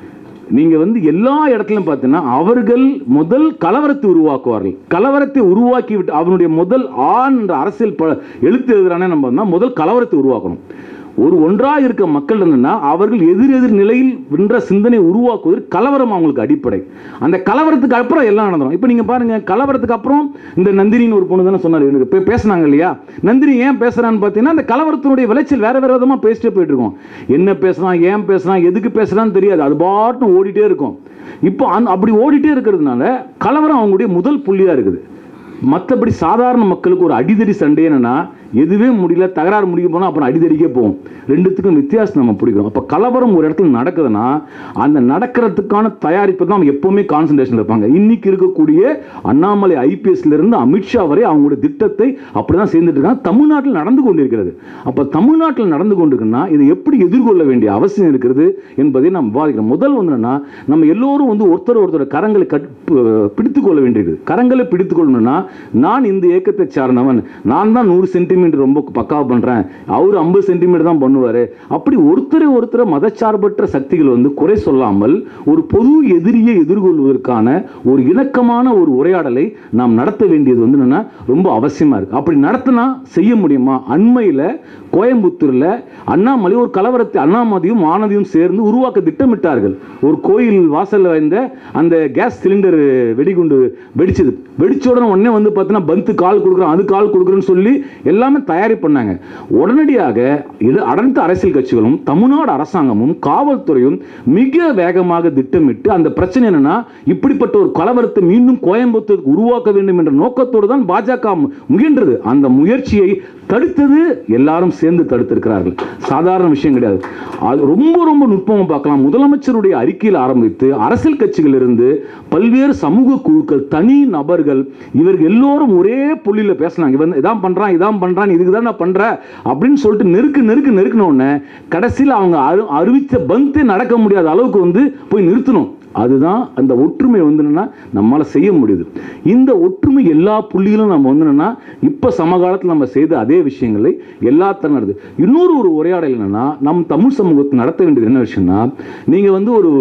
நீங்க வந்து எல்லா இடத்துலையும் பார்த்தீங்கன்னா அவர்கள் முதல் கலவரத்தை உருவாக்குவார்கள் கலவரத்தை உருவாக்கி விட்டு அவனுடைய முதல் ஆண் என்ற அரசியல் ப எழுத்து எழுதுறானே நம்ம வந்து முதல் கலவரத்தை உருவாக்கணும் ஒரு ஒன்றாக இருக்க மக்கள் இருந்ததுன்னா அவர்கள் எதிர் எதிர் நிலையில் வென்ற சிந்தனை உருவாக்குவதற்கு கலவரம் அவங்களுக்கு அடிப்படை அந்த கலவரத்துக்கு அப்புறம் எல்லாம் நடந்துடும் இப்போ நீங்க பாருங்க கலவரத்துக்கு அப்புறம் இந்த நந்தினின்னு ஒரு பொண்ணு தானே சொன்னார் எனக்கு இப்போ பேசுனாங்க இல்லையா நந்தினி ஏன் பேசுறான்னு பார்த்தீங்கன்னா அந்த கலவரத்தினுடைய விளைச்சல் வேற வேற விதமாக பேசிட்டே போயிட்டு இருக்கோம் என்ன பேசுறான் ஏன் பேசுறான் எதுக்கு பேசுறான்னு தெரியாது அது பாட்டும் ஓடிட்டே இருக்கும் இப்போ அந்த அப்படி ஓடிட்டே இருக்கிறதுனால கலவரம் அவங்களுடைய முதல் புள்ளியா இருக்குது மற்றபடி சாதாரண மக்களுக்கு ஒரு அடிதடி சண்டை என்னன்னா எதுவே முடியல தகராறு முடிக்க போனால் அப்புறம் அடிதடிக்கே போகும் ரெண்டுத்துக்கும் வித்தியாசம் நம்ம பிடிக்கணும் அப்போ கலவரம் ஒரு இடத்துல நடக்குதுன்னா அந்த நடக்கிறதுக்கான தயாரிப்பு தான் அவங்க எப்பவுமே கான்சன்ட்ரேஷன் இருப்பாங்க இன்னைக்கு இருக்கக்கூடிய அண்ணாமலை ஐபிஎஸ்ல இருந்து அமித்ஷா வரை அவங்களுடைய திட்டத்தை அப்படிதான் சேர்ந்துட்டு இருக்காங்க தமிழ்நாட்டில் நடந்து கொண்டிருக்கிறது அப்போ தமிழ்நாட்டில் நடந்து கொண்டிருக்குன்னா இதை எப்படி எதிர்கொள்ள வேண்டிய அவசியம் இருக்கிறது என்பதை நாம் விவாதிக்கிறோம் முதல் வந்து என்னன்னா நம்ம எல்லோரும் வந்து ஒருத்தர் ஒருத்தர் கரங்களை கட் பிடித்துக் கொள்ள வேண்டியது கரங்களை பிடித்துக் கொள்ளணும்னா நான் இந்த இயக்கத்தை சார்ந்தவன் நான் தான் நூறு சென்டிமீட்டர் ரொம்ப பக்காவா பண்றேன் அவர் ஐம்பது சென்டிமீட்டர் தான் பண்ணுவாரு அப்படி ஒருத்தரை ஒருத்தர் மதச்சார்பற்ற சக்திகள் வந்து குறை சொல்லாமல் ஒரு பொது எதிரியை எதிர்கொள்வதற்கான ஒரு இணக்கமான ஒரு உரையாடலை நாம் நடத்த வேண்டியது வந்து என்னன்னா ரொம்ப அவசியமா இருக்கு அப்படி நடத்தினா செய்ய முடியுமா அண்மையில் கோயம்புத்தூர்ல அண்ணாமலை ஒரு கலவரத்தை அண்ணாமதியும் ஆனதியும் சேர்ந்து உருவாக்க திட்டமிட்டார்கள் ஒரு கோயில் வாசல்ல வைந்த அந்த கேஸ் சிலிண்டர் வெடிகுண்டு வெடிச்சது வெடிச்ச உடனே உடனே வந்து பார்த்தீங்கன்னா பந்து கால் கொடுக்குறோம் அது கால் கொடுக்குறோன்னு சொல்லி எல்லாமே தயாரி பண்ணாங்க உடனடியாக இது அனைத்து அரசியல் கட்சிகளும் தமிழ்நாடு அரசாங்கமும் காவல்துறையும் மிக வேகமாக திட்டமிட்டு அந்த பிரச்சனை என்னன்னா இப்படிப்பட்ட ஒரு கலவரத்தை மீண்டும் கோயம்புத்தூருக்கு உருவாக்க வேண்டும் என்ற நோக்கத்தோடு தான் பாஜக முயன்றது அந்த முயற்சியை தடுத்தது எல்லாரும் சேர்ந்து தடுத்திருக்கிறார்கள் சாதாரண விஷயம் கிடையாது அது ரொம்ப ரொம்ப நுட்பமாக பார்க்கலாம் முதலமைச்சருடைய அறிக்கையில் ஆரம்பித்து அரசியல் கட்சிகள் இருந்து பல்வேறு சமூக குழுக்கள் தனி நபர்கள் இவர்கள் எல்லோரும் ஒரே புள்ளியில் பேசினாங்க இவன் இதான் பண்றான் இதான் பண்றான் இதுக்கு தான் நான் பண்றேன் அப்படின்னு சொல்லிட்டு நெருக்கு நெருக்கு நெருக்கின உடனே கடைசியில் அவங்க அரு அறிவித்த பந்தே நடக்க முடியாத அளவுக்கு வந்து போய் நிறுத்தணும் அதுதான் அந்த ஒற்றுமை வந்து என்னன்னா நம்மளால செய்ய முடியுது இந்த ஒற்றுமை எல்லா புள்ளிகளும் நம்ம வந்து என்னன்னா இப்ப சமகாலத்தில் நம்ம செய்த அதே விஷயங்களை எல்லாத்தையும் நடக்குது இன்னொரு ஒரு உரையாடல் என்னன்னா நம் தமிழ் சமூகத்தை நடத்த வேண்டியது என்ன விஷயம்னா நீங்க வந்து ஒரு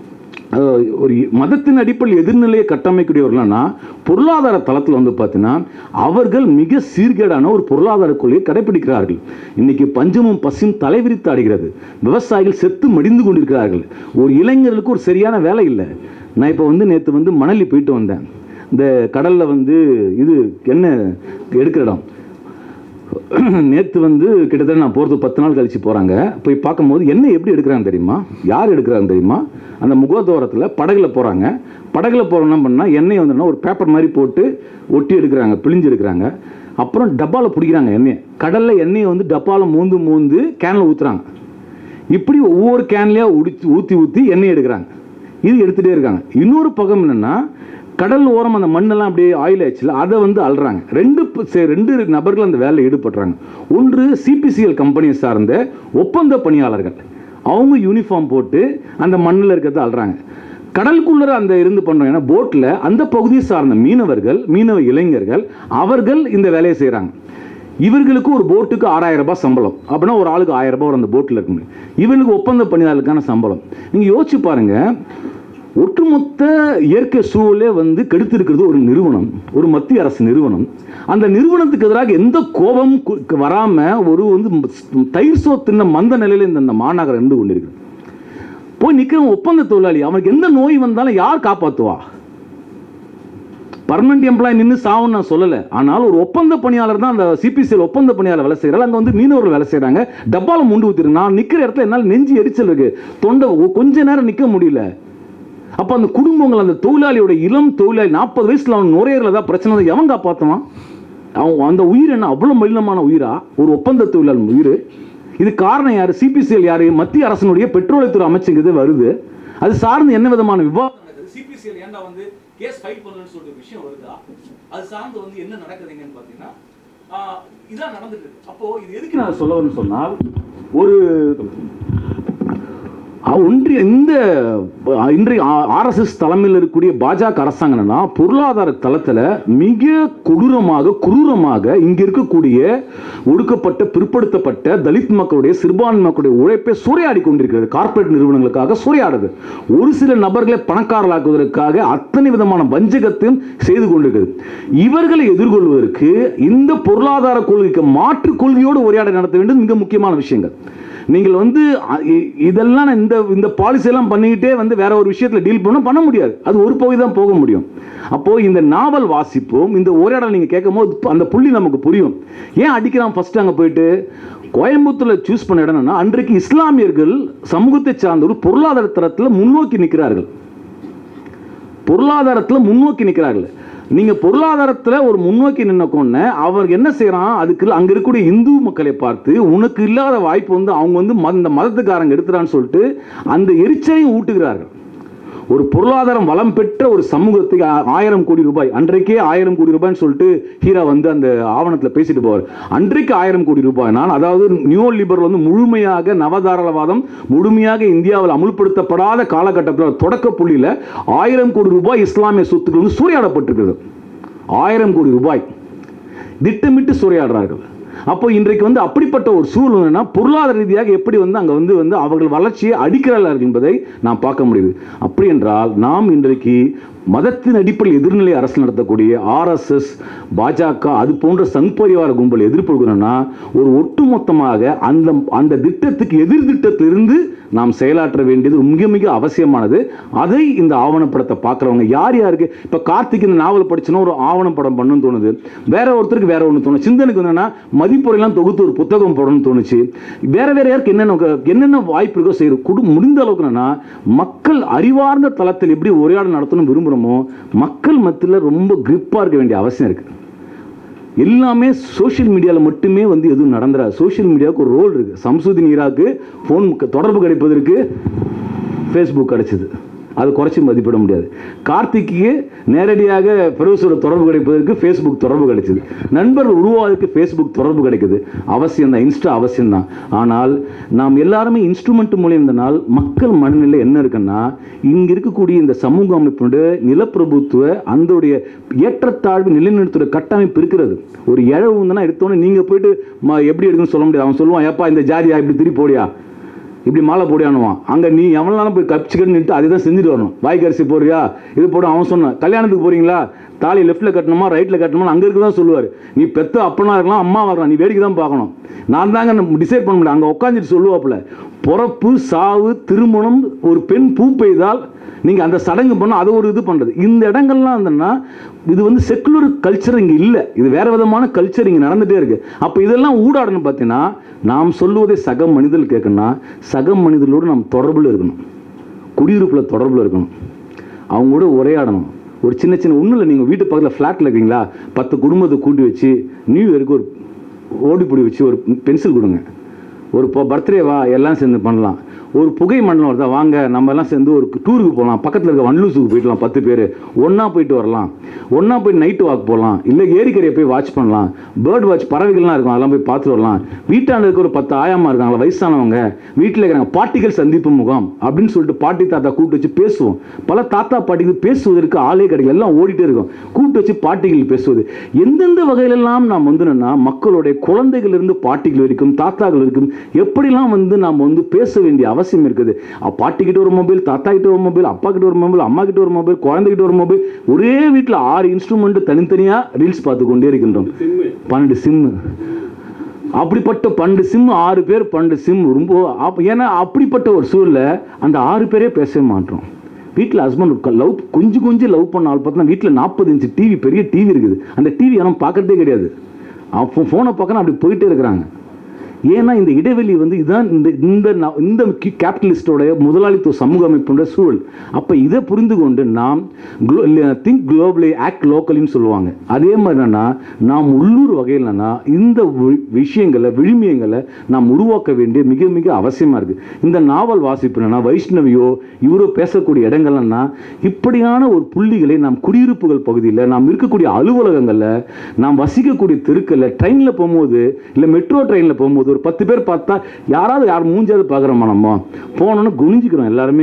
அஹ், ஒரு மதத்தின் அடிப்படையில் எதிர்நிலையை கட்டமைக்கக்கூடியவர்கள்னா பொருளாதார தளத்தில் வந்து பார்த்தீங்கன்னா அவர்கள் மிக சீர்கேடான ஒரு பொருளாதார கொள்கையை கடைபிடிக்கிறார்கள் இன்னைக்கு பஞ்சமும் பசியும் தலைவிரித்து ஆடுகிறது விவசாயிகள் செத்து மடிந்து கொண்டிருக்கிறார்கள் ஒரு இளைஞர்களுக்கு ஒரு சரியான வேலை இல்லை நான் இப்போ வந்து நேற்று வந்து மணலி போயிட்டு வந்தேன் இந்த கடலில் வந்து இது என்ன எடுக்கிற இடம் நேற்று வந்து கிட்டத்தட்ட நான் போகிறது பத்து நாள் கழிச்சு போகிறாங்க போய் பார்க்கும்போது என்ன எப்படி எடுக்கிறாங்க தெரியுமா யார் எடுக்கிறாங்க தெரியுமா அந்த முகத்தோரத்தில் படகுல போகிறாங்க படகுல போகிற என்ன பண்ணால் எண்ணெய் வந்து ஒரு பேப்பர் மாதிரி போட்டு ஒட்டி எடுக்கிறாங்க பிழிஞ்சு எடுக்கிறாங்க அப்புறம் டப்பாவில் பிடிக்கிறாங்க எண்ணெயை கடலில் எண்ணெயை வந்து டப்பாவில் மூந்து மூந்து கேனில் ஊற்றுறாங்க இப்படி ஒவ்வொரு கேன்லேயும் உடிச்சு ஊற்றி ஊற்றி எண்ணெய் எடுக்கிறாங்க இது எடுத்துகிட்டே இருக்காங்க இன்னொரு பக்கம் என்னென்னா கடல் ஓரம் அந்த மண்ணெல்லாம் அப்படியே ஆயில் ஆச்சுல அதை வந்து அள்ளுறாங்க ரெண்டு ப- சே- ரெண்டு நபர்கள் அந்த வேலையில் ஈடுபடுறாங்க ஒன்று சிபிசிஎல் கம்பெனியை சார்ந்த ஒப்பந்த பணியாளர்கள் அவங்க யூனிஃபார்ம் போட்டு அந்த மண்ணில் இருக்கிறத அள்ளுறாங்க கடலுக்குள்ள அந்த இருந்து பண்றாங்க ஏன்னா போட்டில் அந்த பகுதியை சார்ந்த மீனவர்கள் மீனவ இளைஞர்கள் அவர்கள் இந்த வேலையை செய்கிறாங்க இவர்களுக்கு ஒரு போட்டுக்கு ஆறாயிரம் ரூபாய் சம்பளம் அப்படின்னா ஒரு ஆளுக்கு ஆயிரம் ரூபாய் வரும் அந்த போட்டில் இருக்க முடியும் இவர்களுக்கு ஒப்பந்த பணியாளருக்கான சம்பளம் நீங்கள் யோசிச்சு பாருங்க ஒட்டுமொத்த இயற்கை சூழலே வந்து கெடுத்திருக்கிறது ஒரு நிறுவனம் ஒரு மத்திய அரசு நிறுவனம் அந்த நிறுவனத்துக்கு எதிராக எந்த கோபம் கு- வராம ஒரு வந்து ம் தயிர் சோ தின்ன மந்த நிலையில இந்த இந்த மாநகரம் இருந்து கொண்டிருக்கு போய் நிக்கிற ஒப்பந்த தொழிலாளி அவனுக்கு எந்த நோய் வந்தாலும் யார் காப்பாத்துவா பர்மனெண்ட் எம்ப்ளாய் நின்று சாவுன்னு நான் சொல்லலை ஆனால் ஒரு ஒப்பந்த பணியாளர் தான் அந்த சிபிசிஎல் ஒப்பந்த பணியாளர் வேலை செய்கிறாங்க அங்கே வந்து மீனவர்கள் வேலை செய்கிறாங்க டப்பால முண்டு ஊற்றிரு நான் நிற்கிற இடத்துல என்னால் நெஞ்சு எரிச்சல் இருக்கு தொண்டை ஒ- கொஞ்ச நேரம் நிற்க முடியல அப்போ அந்த குடும்பங்கள் அந்த தொழிலாளியோட இளம் தொழிலாளி நாற்பது வயசுல அவன் நுரையீரல தான் பிரச்சனை வந்து எவன் காப்பாற்றுவான் அவன் அந்த உயிர் என்ன அவ்வளோ மலினமான உயிரா ஒரு ஒப்பந்த தொழிலாளி உயிர் இது காரணம் யாரு சிபிசிஎல் யாரு மத்திய அரசனுடைய பெட்ரோலியத்துறை அமைச்சுங்கிறது வருது அது சார்ந்து என்ன விதமான விவாதம் நடக்குது சிபிசிஎல் ஏன்டா வந்து கேஸ் ஃபைல் பண்ணலன்னு சொல்லிட்டு ஒரு விஷயம் வருதா அது சார்ந்து வந்து என்ன நடக்குதுங்கன்னு பார்த்தீங்கன்னா ஆஹ், இதான் நடந்துட்டு இருக்கு அப்போ இது எதுக்கு எதுக்கு நான் சொல்ல வரேன்னு சொன்னால் ஒரு ஒன்றிய இந்த அஹ், இன்றைய ஆர்எஸ்எஸ் தலைமையில் இருக்கக்கூடிய பாஜக அரசாங்கம் என்னன்னா பொருளாதார தளத்தில் மிக கொடூரமாக குரூரமாக இங்க இருக்கக்கூடிய ஒடுக்கப்பட்ட பிற்படுத்தப்பட்ட தலித் மக்களுடைய சிறுபான்மை மக்களுடைய உழைப்பை சூறையாடி கொண்டிருக்கிறது கார்ப்பரேட் நிறுவனங்களுக்காக சூறையாடுது ஒரு சில நபர்களை பணக்காரர்களாக்குவதற்காக அத்தனை விதமான வஞ்சகத்தையும் செய்து கொண்டிருக்கிறது இவர்களை எதிர்கொள்வதற்கு இந்த பொருளாதார கொள்கைக்கு மாற்று கொள்கையோடு உரையாடல் நடத்த வேண்டும் மிக முக்கியமான விஷயங்கள் நீங்கள் வந்து அ- இ- இதெல்லாம் நான் இந்த இந்த பாலிசி எல்லாம் பண்ணிக்கிட்டே வந்து வேற ஒரு விஷயத்துல டீல் பண்ண பண்ண முடியாது அது ஒரு பகுதி தான் போக முடியும் அப்போ இந்த நாவல் வாசிப்போம் இந்த உரையாடல் நீங்க கேட்கும் போது அந்த புள்ளி நமக்கு புரியும் ஏன் அடிக்கிறான் ஃபர்ஸ்ட் அங்க போயிட்டு கோயம்புத்தூர்ல சூஸ் பண்ண இடம் என்னன்னா அன்றைக்கு இஸ்லாமியர்கள் சமூகத்தை சார்ந்தவர் பொருளாதார தரத்தில் முன்னோக்கி நிற்கிறார்கள் பொருளாதாரத்தில் முன்னோக்கி நிற்கிறார்கள் நீங்க பொருளாதாரத்தில் ஒரு முன்னோக்கி நின்னக்கொன்ன அவர் என்ன செய்யறான் அதுக்கு அங்க இருக்கக்கூடிய இந்து மக்களை பார்த்து உனக்கு இல்லாத வாய்ப்பு வந்து அவங்க வந்து மத- இந்த மதத்துக்காரங்க எடுத்துறான்னு சொல்லிட்டு அந்த எரிச்சலையும் ஊட்டுகிறார்கள் ஒரு பொருளாதாரம் வளம் பெற்ற ஒரு சமூகத்துக்கு ஆ- ஆயிரம் கோடி ரூபாய் அன்றைக்கே ஆயிரம் கோடி ரூபாய்ன்னு சொல்லிட்டு ஹீரா வந்து அந்த ஆவணத்தில் பேசிட்டு போவார் அன்றைக்கு ஆயிரம் கோடி ரூபாய் நான் அதாவது நியூ லிபரல் வந்து முழுமையாக நவதாராளவாதம் முழுமையாக இந்தியாவில் அமுல்படுத்தப்படாத காலகட்டத்தில் தொடக்க புள்ளியில் ஆயிரம் கோடி ரூபாய் இஸ்லாமிய சொத்துக்கள் வந்து சூறையாடப்பட்டிருக்கிறது ஆயிரம் கோடி ரூபாய் திட்டமிட்டு சூறையாடுறார்கள் அப்போ இன்றைக்கு வந்து அப்படிப்பட்ட ஒரு சூழ்நிலைனா பொருளாதார ரீதியாக எப்படி வந்து அங்கே வந்து வந்து அவர்கள் வளர்ச்சியை அடிக்கிறார்கள் என்பதை நாம் பார்க்க முடியுது அப்படி என்றால் நாம் இன்றைக்கு மதத்தின் அடிப்படையில் எதிர்நிலை அரசு நடத்தக்கூடிய ஆர்எஸ்எஸ் பாஜக அது போன்ற சங் பரிவார கும்பல் எதிர்ப்புகள்னா ஒரு ஒட்டுமொத்தமாக அந்த அந்த திட்டத்துக்கு எதிர் திட்டத்திலிருந்து நாம் செயலாற்ற வேண்டியது மிக மிக அவசியமானது அதை இந்த ஆவணப்படத்தை பார்க்குறவங்க யார் யாருக்கு இப்போ கார்த்திக் இந்த நாவல் படிச்சுன்னா ஒரு ஆவணப்படம் பண்ணணும்னு தோணுது வேற ஒருத்தருக்கு வேற ஒன்று தோணும் சிந்தனுக்கு என்னன்னா மதிப்புரையெல்லாம் தொகுத்து ஒரு புத்தகம் போடணும்னு தோணுச்சு வேற வேற யாருக்கு என்னென்ன என்னென்ன வாய்ப்பு இருக்கோ செய்யும் குடு முடிந்த அளவுக்கு என்னன்னா மக்கள் அறிவார்ந்த தளத்தில் எப்படி உரையாடல் நடத்தணும் விரும்புகிறோமோ மக்கள் மத்தியில் ரொம்ப கிரிப்பாக இருக்க வேண்டிய அவசியம் இருக்குது எல்லாமே சோஷியல் மீடியாவில் மட்டுமே வந்து எதுவும் நடந்துடாது சோஷியல் மீடியாவுக்கு ஒரு ரோல் இருக்குது சம்சுதீன் ஈராக்கு ஃபோன் தொடர்பு கிடைப்பதற்கு ஃபேஸ்புக் கிடைச்சிது அது குறைச்சி மதிப்பிட முடியாது கார்த்திக்கு நேரடியாக பெரோசோட தொடர்பு கிடைப்பதற்கு ஃபேஸ்புக் தொடர்பு கிடைச்சது நண்பர்கள் உருவாவதற்கு ஃபேஸ்புக் தொடர்பு கிடைக்குது அவசியம் தான் இன்ஸ்டா அவசியம் தான் ஆனால் நாம் எல்லாருமே இன்ஸ்ட்ருமெண்ட் மூலியம் இருந்தனால் மக்கள் மனநிலை என்ன இருக்குன்னா இங்க இருக்கக்கூடிய இந்த சமூக அமைப்புடைய நிலப்பிரபுத்துவ அந்தோடைய ஏற்றத்தாழ்வு நிலைநிறுத்துற கட்டமைப்பு இருக்கிறது ஒரு இழவு வந்தனா எடுத்தோன்னே நீங்க போயிட்டு ம- எப்படி எடுக்கணும்னு சொல்ல முடியாது அவன் சொல்லுவான் ஏப்பா இந்த ஜாதியா இப்படி திருப்பி போடியா இப்படி மாலை போடியானுவான் அங்கே நீ எவனாலும் போய் கப்பிச்சுக்கன்னு நின்று அதை தான் செஞ்சுட்டு வரணும் வாய்க்கரிசி போறியா இது போட அவன் சொன்னான் கல்யாணத்துக்கு போறீங்களா தாலி லெஃப்ட்டில் கட்டணுமா ரைட்டில் கட்டணுமா அங்கே இருக்க தான் சொல்லுவார் நீ பெத்த அப்பனா இருக்கலாம் அம்மா வரலாம் நீ வேடிக்கை தான் பார்க்கணும் நான் தாங்க டிசைட் பண்ண முடியல அங்கே உட்காந்துட்டு சொல்லுவாப்புல பிறப்பு சாவு திருமணம் ஒரு பெண் பூ பெய்தால் நீங்கள் அந்த சடங்கு பண்ண அது ஒரு இது பண்ணுறது இந்த இடங்கள்லாம் இருந்ததுன்னா இது வந்து செக்குலர் கல்ச்சர் இங்கே இல்லை இது வேற விதமான கல்ச்சர் இங்கே நடந்துகிட்டே இருக்கு அப்போ இதெல்லாம் ஊடாடணும் பார்த்தீங்கன்னா நாம் சொல்லுவதை சக மனிதர்கள் கேட்கணும்னா சக மனிதர்களோடு நாம் தொடர்பில் இருக்கணும் குடியிருப்பில் தொடர்பில் இருக்கணும் அவங்க கூட உரையாடணும் ஒரு சின்ன சின்ன ஒன்றும் இல்லை நீங்கள் வீட்டு பக்கத்தில் ஃப்ளாட்டில் இருக்கீங்களா பத்து குடும்பத்தை கூட்டி வச்சு நியூ இயருக்கு ஒரு ஓடிப்பிடி வச்சு ஒரு பென்சில் கொடுங்க ஒரு இப்போ பர்த்டேவா எல்லாம் சேர்ந்து பண்ணலாம் ஒரு புகை மண்டலம் வருதா வாங்க நம்ம எல்லாம் சேர்ந்து ஒரு டூருக்கு போகலாம் பக்கத்தில் இருக்க வண்டலூசுக்கு போயிடலாம் பத்து பேர் ஒன்றா போயிட்டு வரலாம் ஒன்றா போய் நைட்டு வாக் போகலாம் இல்லை ஏரிக்கரையை போய் வாட்ச் பண்ணலாம் பேர்ட் வாட்ச் பறவைகள்லாம் இருக்கும் அதெல்லாம் போய் பார்த்துட்டு வரலாம் வீட்டாண்ட இருக்க ஒரு பத்து ஆயாமா இருக்காங்களா வயசானவங்க வீட்டில் இருக்கிறாங்க பாட்டிகள் சந்திப்பு முகாம் அப்படின்னு சொல்லிட்டு பாட்டி தாத்தா கூப்பிட்டு வச்சு பேசுவோம் பல தாத்தா பாட்டிகள் பேசுவதற்கு ஆளே கிடைக்கல எல்லாம் ஓடிட்டே இருக்கும் கூப்பிட்டு வச்சு பாட்டிகள் பேசுவது எந்தெந்த வகையிலெல்லாம் நாம் வந்து என்னன்னா மக்களுடைய குழந்தைகள் இருந்து பாட்டிகள் வரைக்கும் தாத்தாக்கள் வரைக்கும் எப்படிலாம் வந்து நாம் வந்து பேச வேண்டிய அவசியம் இருக்குது அ, பாட்டிக்கிட்ட ஒரு மொபைல் தாத்தா கிட்ட ஒரு மொபைல் அப்பா கிட்ட ஒரு மொபைல் அம்மா கிட்ட ஒரு மொபைல் குழந்தைகிட்ட ஒரு மொபைல் ஒரே வீட்டில் ஆறு இன்ஸ்ட்ருமெண்ட் தனித்தனியாக ரீல்ஸ் பார்த்து கொண்டே இருக்கின்றோம் பன்னெண்டு சிம்மு அப்படிப்பட்ட பன்னெண்டு சிம் ஆறு பேர் பன்னெண்டு சிம் ரொம்ப அப்ப- ஏன்னா அப்படிப்பட்ட ஒரு சூழல்ல அந்த ஆறு பேரே பேசவே மாட்டோம் வீட்டில் ஹஸ்பண்ட் லவ் கொஞ்சம் கொஞ்சம் லவ் பண்ண ஆள் பார்த்தா வீட்டில் நாற்பது இன்ச்சு டிவி பெரிய டிவி இருக்குது அந்த டிவி யாரும் பார்க்கறதே கிடையாது ஃபோனை பார்க்கணும் அப்படி போயிட்டே இருக்கிறாங்க ஏன்னா இந்த இடைவெளி வந்து இதுதான் இந்த இந்த ந- இந்த கேபிட்டலிஸ்டோட முதலாளித்துவ சமூக அமைப்புன்ற சூழல் அப்போ இதை புரிந்து கொண்டு நாம் திங்க் குளோபலி ஆக்ட் லோக்கலின்னு சொல்லுவாங்க அதே மாதிரி என்னன்னா நாம் உள்ளூர் வகையில் என்னன்னா இந்த வி- விஷயங்களை விழுமியங்களை நாம் உருவாக்க வேண்டிய மிக மிக அவசியமாக இருக்குது இந்த நாவல் வாசிப்பு என்னன்னா வைஷ்ணவியோ இவரோ பேசக்கூடிய இடங்கள்னா இப்படியான ஒரு புள்ளிகளை நாம் குடியிருப்புகள் பகுதியில் நாம் இருக்கக்கூடிய அலுவலகங்களில் நாம் வசிக்கக்கூடிய தெருக்களில் ட்ரெயினில் போகும்போது இல்லை மெட்ரோ ட்ரெயினில் போகும்போது போகுது ஒரு பத்து பேர் பார்த்தா யாராவது யார் மூஞ்சாவது பார்க்குறோமா நம்ம போனோன்னு குனிஞ்சிக்கிறோம் எல்லாருமே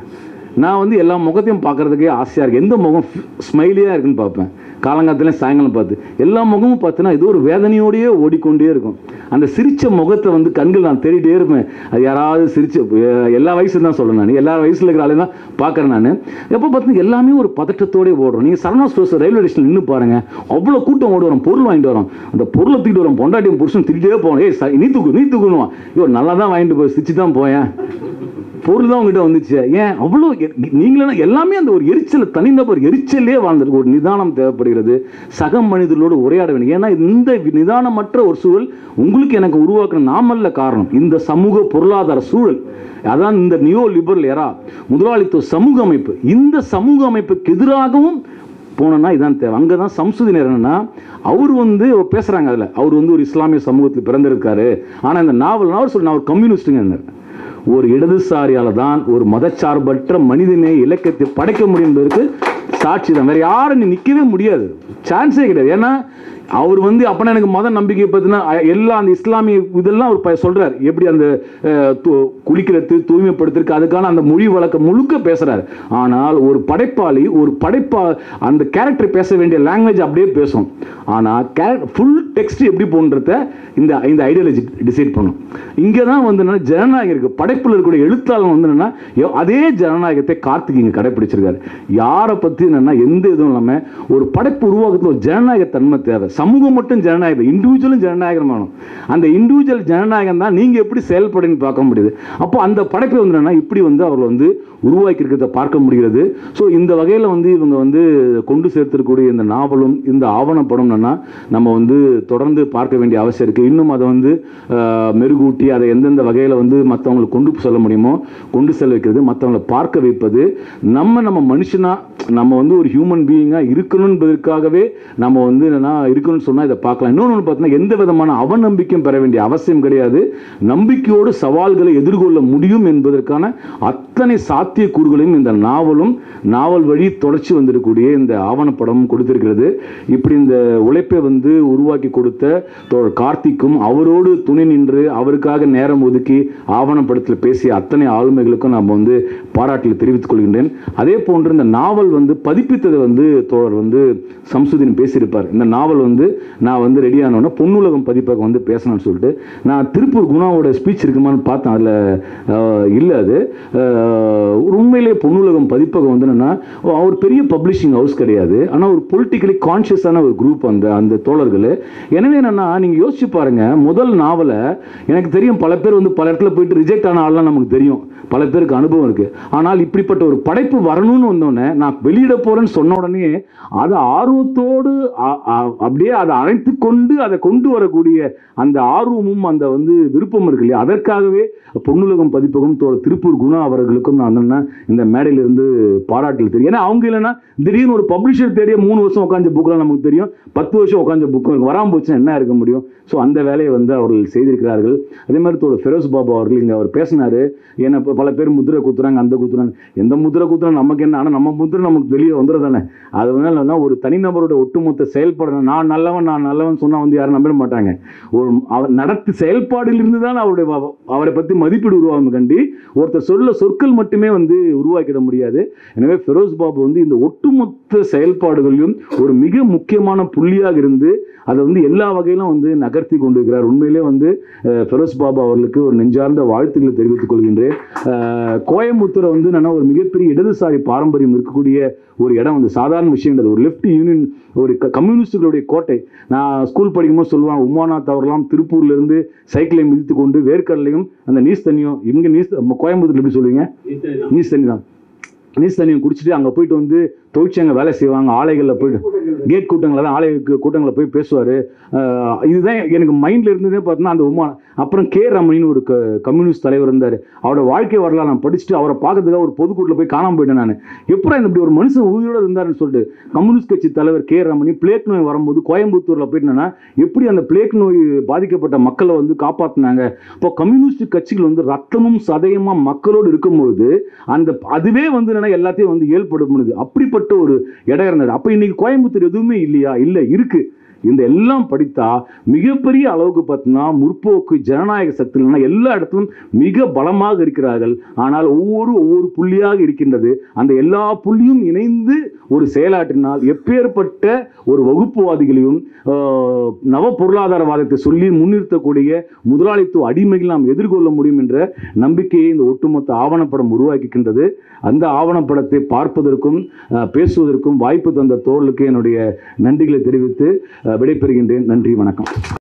நான் வந்து எல்லா முகத்தையும் பார்க்கறதுக்கே ஆசையாக இருக்கு எந்த முகம் ஸ்மைலியாக இருக்குன்னு பார்ப்பேன் காலங்காலத்துலேயும் சாயங்காலம் பார்த்து எல்லா முகமும் பார்த்தீங்கன்னா இது ஒரு வேதனையோடயே ஓடிக்கொண்டே இருக்கும் அந்த சிரிச்ச முகத்தை வந்து கண்கள் நான் தேடிட்டே இருப்பேன் அது யாராவது சிரிச்ச அஹ் எல்லா வயசுல தான் சொல்றேன் நான் எல்லா வயசுல இருக்கிற ஆளு தான் பார்க்குறேன் நான் எப்போ பார்த்தீங்கன்னா எல்லாமே ஒரு பதட்டத்தோடயே ஓடுறோம் நீங்கள் சரணா ஸ்டோர்ஸ் ரயில்வே ஸ்டேஷன் நின்று பாருங்க அவ்வளோ கூட்டம் ஓடி வரும் பொருள் வாங்கிட்டு வரோம் அந்த பொருளை தூக்கிட்டு வரோம் பொண்டாட்டியும் புருஷன் திட்டிகிட்டே போகணும் ஏய் ச- நீ தூக்கு நீ தூக்கணுமா ஐயோ நல்லா தான் வாங்கிட்டு போய் சிரிச்சு தான் போயேன் பொருள் தான் உங்ககிட்ட வந்துச்சு ஏன் அவ்வளோ எ- நீங்களே எல்லாமே அந்த ஒரு எரிச்சல் தனிநபர் எரிச்சலே வாழ்ந்திருக்கு ஒரு நிதானம் தேவைப்படுகிறது சக மனிதர்களோடு உரையாட வேண்டும் ஏன்னா இந்த நிதானமற்ற ஒரு சூழல் உங்களுக்கு எனக்கு உருவாக்கின நாமல்ல காரணம் இந்த சமூக பொருளாதார சூழல் அதான் இந்த நியோ லிபரல் எரா முதலாளித்துவ சமூக அமைப்பு இந்த சமூக அமைப்புக்கு எதிராகவும் போனோம்னா இதான் தேவை அங்கே தான் சம்சுதினர் என்னன்னா அவர் வந்து பேசுகிறாங்க அதில் அவர் வந்து ஒரு இஸ்லாமிய சமூகத்தில் பிறந்திருக்காரு ஆனால் இந்த நாவல் அவர் சொல்லி நான் ஒரு கம்யூனிஸ்ட்டுங்க ஒரு இடதுசாரியால தான் ஒரு மதச்சார்பற்ற மனிதனே இலக்கியத்தை படைக்க முடியும் என்பதற்கு சாட்சி தான் வேற யாரும் நீ நிற்கவே முடியாது சான்ஸே கிடையாது ஏன்னா அவர் வந்து அப்பனா எனக்கு மத நம்பிக்கை பற்றினா எல்லா அந்த இஸ்லாமிய இதெல்லாம் அவர் ப- சொல்றார் எப்படி அந்த அஹ், து- குளிக்கிறது தூய்மைப்படுத்துறதுக்கு அதுக்கான அந்த மொழி வழக்கம் முழுக்க பேசுறாரு ஆனால் ஒரு படைப்பாளி ஒரு படைப்பா அந்த கேரக்டர் பேச வேண்டிய லாங்குவேஜ் அப்படியே பேசும் ஆனால் ஃபுல் டெக்ஸ்ட் எப்படி போன்றத இந்த இந்த ஐடியாலஜி டிசைட் பண்ணும் இங்கே தான் வந்து என்னன்னா ஜனநாயகம் இருக்கு படைப்பில் இருக்கக்கூடிய எழுத்தாளர் வந்து என்னன்னா எ- அதே ஜனநாயகத்தை கார்த்திக் இங்கே கடைப்பிடிச்சிருக்காரு யாரை பற்றி என்னன்னா எந்த இதுவும் இல்லாமல் ஒரு படைப்பு உருவாக்கத்தில் ஒரு ஜனநாயக தன்மை தேவை சமூகம் மட்டும் ஜனநாயகம் இண்டிவிஜுவலும் ஜனநாயகம் வேணும் அந்த இண்டிவிஜுவல் ஜனநாயகம் தான் நீங்கள் எப்படி செயல்படுன்னு பார்க்க முடியுது அப்போ அந்த படைப்பை வந்து என்னன்னா இப்படி வந்து அவர் வந்து உருவாக்கி இருக்கிறத பார்க்க முடிகிறது ஸோ இந்த வகையில் வந்து இவங்க வந்து கொண்டு சேர்த்திருக்கக்கூடிய இந்த நாவலும் இந்த ஆவணப்படம் என்னன்னா நம்ம வந்து தொடர்ந்து பார்க்க வேண்டிய அவசியம் இருக்குது இன்னும் அதை வந்து ஆஹ், மெருகூட்டி அதை எந்தெந்த வகையில் வந்து மற்றவங்களுக்கு கொண்டு செல்ல முடியுமோ கொண்டு செல்ல வைக்கிறது மற்றவங்களை பார்க்க வைப்பது நம்ம நம்ம மனுஷனா நம்ம வந்து ஒரு ஹியூமன் பீயிங்காக இருக்கணும் என்பதற்காகவே நம்ம வந்து என்னன்னா இருக்கணும்னு சொன்னால் இதை பார்க்கலாம் இன்னொன்று பார்த்தீங்கன்னா எந்த விதமான அவநம்பிக்கையும் பெற வேண்டிய அவசியம் கிடையாது நம்பிக்கையோடு சவால்களை எதிர்கொள்ள முடியும் என்பதற்கான அத்தனை சாத்தியக்கூறுகளையும் இந்த நாவலும் நாவல் வழி தொடர்ச்சி வந்திருக்கக்கூடிய இந்த ஆவணப்படம் கொடுத்திருக்கிறது இப்படி இந்த உழைப்பை வந்து உருவாக்கி கொடுத்த தோழர் கார்த்திக்கும் அவரோடு துணை நின்று அவருக்காக நேரம் ஒதுக்கி ஆவணப்படத்தில் பேசிய அத்தனை ஆளுமைகளுக்கும் நாம் வந்து பாராட்டில் தெரிவித்துக் கொள்கின்றேன் அதே போன்று இந்த நாவல் வந்து பதிப்பித்ததை வந்து தோழர் வந்து சம்சுதீன் பேசியிருப்பார் இந்த நாவல் வந்து நான் வந்து ரெடி ஆனோன்னா பொன்னுலகம் பதிப்பகம் வந்து பேசணும்னு சொல்லிட்டு நான் திருப்பூர் குணாவோட ஸ்பீச் இருக்குமான்னு பார்த்தேன் அதில் இல்லை அது அஹ், ஒரு உண்மையிலேயே பொன்னுலகம் பதிப்பகம் வந்து என்னன்னா அவர் பெரிய பப்ளிஷிங் ஹவுஸ் கிடையாது ஆனால் ஒரு பொலிட்டிக்கலி கான்ஷியஸான ஒரு குரூப் அந்த அந்த தோழர்கள் எனவே என்னன்னா நீங்கள் யோசிச்சு பாருங்க முதல் நாவலை எனக்கு தெரியும் பல பேர் வந்து பல இடத்துல போயிட்டு ரிஜெக்ட் ஆன ஆள்லாம் நமக்கு தெரியும் பல பேருக்கு அனுபவம் இருக்கு ஆனால் இப்படிப்பட்ட ஒரு படைப்பு வரணும்னு வந்தோடனே நான் வெளியிட போறேன்னு சொன்ன உடனே அதை ஆர்வத்தோடு அ- அ- அப்படியே அதை அழைத்து கொண்டு அதை கொண்டு வரக்கூடிய அந்த ஆர்வமும் அந்த வந்து விருப்பம் இருக்கு இல்லையா அதற்காகவே பொன்னுலகம் பதிப்பகம் தோ திருப்பூர் குணா அவர்களுக்கும் நான் என்னன்னா இந்த மேடையிலிருந்து பாராட்டில் தெரியும் ஏன்னா அவங்க இல்லைன்னா திடீர்னு ஒரு பப்ளிஷர் தேடிய மூணு வருஷம் உட்காந்த புக்கெலாம் நமக்கு தெரியும் பத்து வருஷம் உட்காந்த புக்கு வராமல் போச்சுன்னா என்ன இருக்க முடியும் ஸோ அந்த வேலையை வந்து அவர்கள் செய்திருக்கிறார்கள் அதே மாதிரி தோட ஃபெரோஸ் பாபு அவர்கள் இங்கே அவர் பேசினாரு ஏன்னா இப்போ பல பேர் முத்திரை குத்துறாங்க அந்த குத்துறாங்க எந்த முத்திரை குத்துறாங்க நமக்கு என்ன ஆனால் நம்ம முத்திரை நமக்கு வெளியே வந்துடும் தானே அதனால என்னன்னா ஒரு தனிநபரோட ஒட்டுமொத்த செயல்பாடு நான் நல்லவன் நான் நல்லவன் சொன்னால் வந்து யாரும் நம்பிட மாட்டாங்க ஒரு அவர் நடத்து செயல்பாடிலிருந்து தான் அவருடைய வ- அவரை பற்றி மதிப்பீடு உருவாகும் கண்டி ஒருத்தர் சொல்ல சொற்கள் மட்டுமே வந்து உருவாக்கிட முடியாது எனவே ஃபெரோஸ் பாபு வந்து இந்த ஒட்டுமொத்த செயல்பாடுகளிலும் ஒரு மிக முக்கியமான புள்ளியாக இருந்து அதை வந்து எல்லா வகையிலும் வந்து நகர்த்தி கொண்டிருக்கிறார் உண்மையிலே வந்து அஹ், ஃபெரோஸ் பாபு அவர்களுக்கு ஒரு நெஞ்சார்ந்த வாழ்த்துக்களை தெரிவித்துக் கொள்கின்றேன் அஹ், கோயம்புத்தூரை வந்து என்னன்னா ஒரு மிகப்பெரிய இடதுசாரி பாரம்பரியம் இருக்கக்கூடிய ஒரு இடம் வந்து சாதாரண விஷயம் கிடையாது ஒரு லெஃப்ட் யூனியன் ஒரு க- கம்யூனிஸ்டுகளுடைய கோட்டை நான் ஸ்கூல் படிக்கும்போது சொல்லுவாங்க உமாநாத் அவர்லாம் திருப்பூர்ல இருந்து சைக்கிளை மிதித்து கொண்டு வேர்க்கடலையும் அந்த நீஸ் தண்ணியும் இங்க நீஸ் நம்ம கோயம்புத்தூர்ல எப்படி சொல்லுவீங்க நீஸ் தண்ணி தான் நீஸ் தண்ணியும் குடிச்சிட்டு அங்கே போயிட்டு வந்து தொழிற்சங்க வேலை செய்வாங்க ஆலைகளில் போயிட்டு கேட் கூட்டங்களில் தான் ஆலை கூ- கூட்டங்களில் போய் பேசுவார் இதுதான் எனக்கு மைண்டில் இருந்ததே பார்த்தீங்கன்னா அந்த உமா அப்புறம் கே ரமணின்னு ஒரு க கம்யூனிஸ்ட் தலைவர் இருந்தார் அவரோட வாழ்க்கை வரலாறு நான் படிச்சுட்டு அவரை பார்க்கறதுக்காக ஒரு பொதுக்கூட்டில் போய் காணாம போயிட்டேன் நான் எப்பறம் இந்த இப்படி ஒரு மனுஷன் உயிரோடு இருந்தாருன்னு சொல்லிட்டு கம்யூனிஸ்ட் கட்சி தலைவர் கே ரமணி பிளேக் நோய் வரும்போது கோயம்புத்தூரில் போயிட்டேன்னா எப்படி அந்த பிளேக் நோய் பாதிக்கப்பட்ட மக்களை வந்து காப்பாற்றினாங்க இப்போ கம்யூனிஸ்ட் கட்சிகள் வந்து ரத்தமும் சதயமா மக்களோடு இருக்கும்பொழுது அந்த அதுவே வந்து என்னன்னா எல்லாத்தையும் வந்து ஏற்படுத்துது அப்படிப்பட்ட ஒரு இடம் இருந்தது அப்போ இன்னைக்கு கோயம்புத்தூர் எதுவுமே இல்லையா இல்லை இருக்கு இந்த எல்லாம் படித்தா மிகப்பெரிய அளவுக்கு பார்த்தீங்கன்னா முற்போக்கு ஜனநாயக சக்திகள்னா எல்லா இடத்திலும் மிக பலமாக இருக்கிறார்கள் ஆனால் ஒவ்வொரு ஒவ்வொரு புள்ளியாக இருக்கின்றது அந்த எல்லா புள்ளியும் இணைந்து ஒரு செயலாற்றினால் எப்பேற்பட்ட ஒரு வகுப்புவாதிகளையும் ஆஹ், நவ பொருளாதாரவாதத்தை சொல்லி முன்னிறுத்தக்கூடிய முதலாளித்துவ அடிமைகள் நாம் எதிர்கொள்ள முடியும் என்ற நம்பிக்கையை இந்த ஒட்டுமொத்த ஆவணப்படம் உருவாக்கிக்கின்றது அந்த ஆவணப்படத்தை பார்ப்பதற்கும் ஆஹ், பேசுவதற்கும் வாய்ப்பு தந்த தோழலுக்கு என்னுடைய நன்றிகளை தெரிவித்து ஆஹ், விடைபெறுகின்றேன் நன்றி வணக்கம்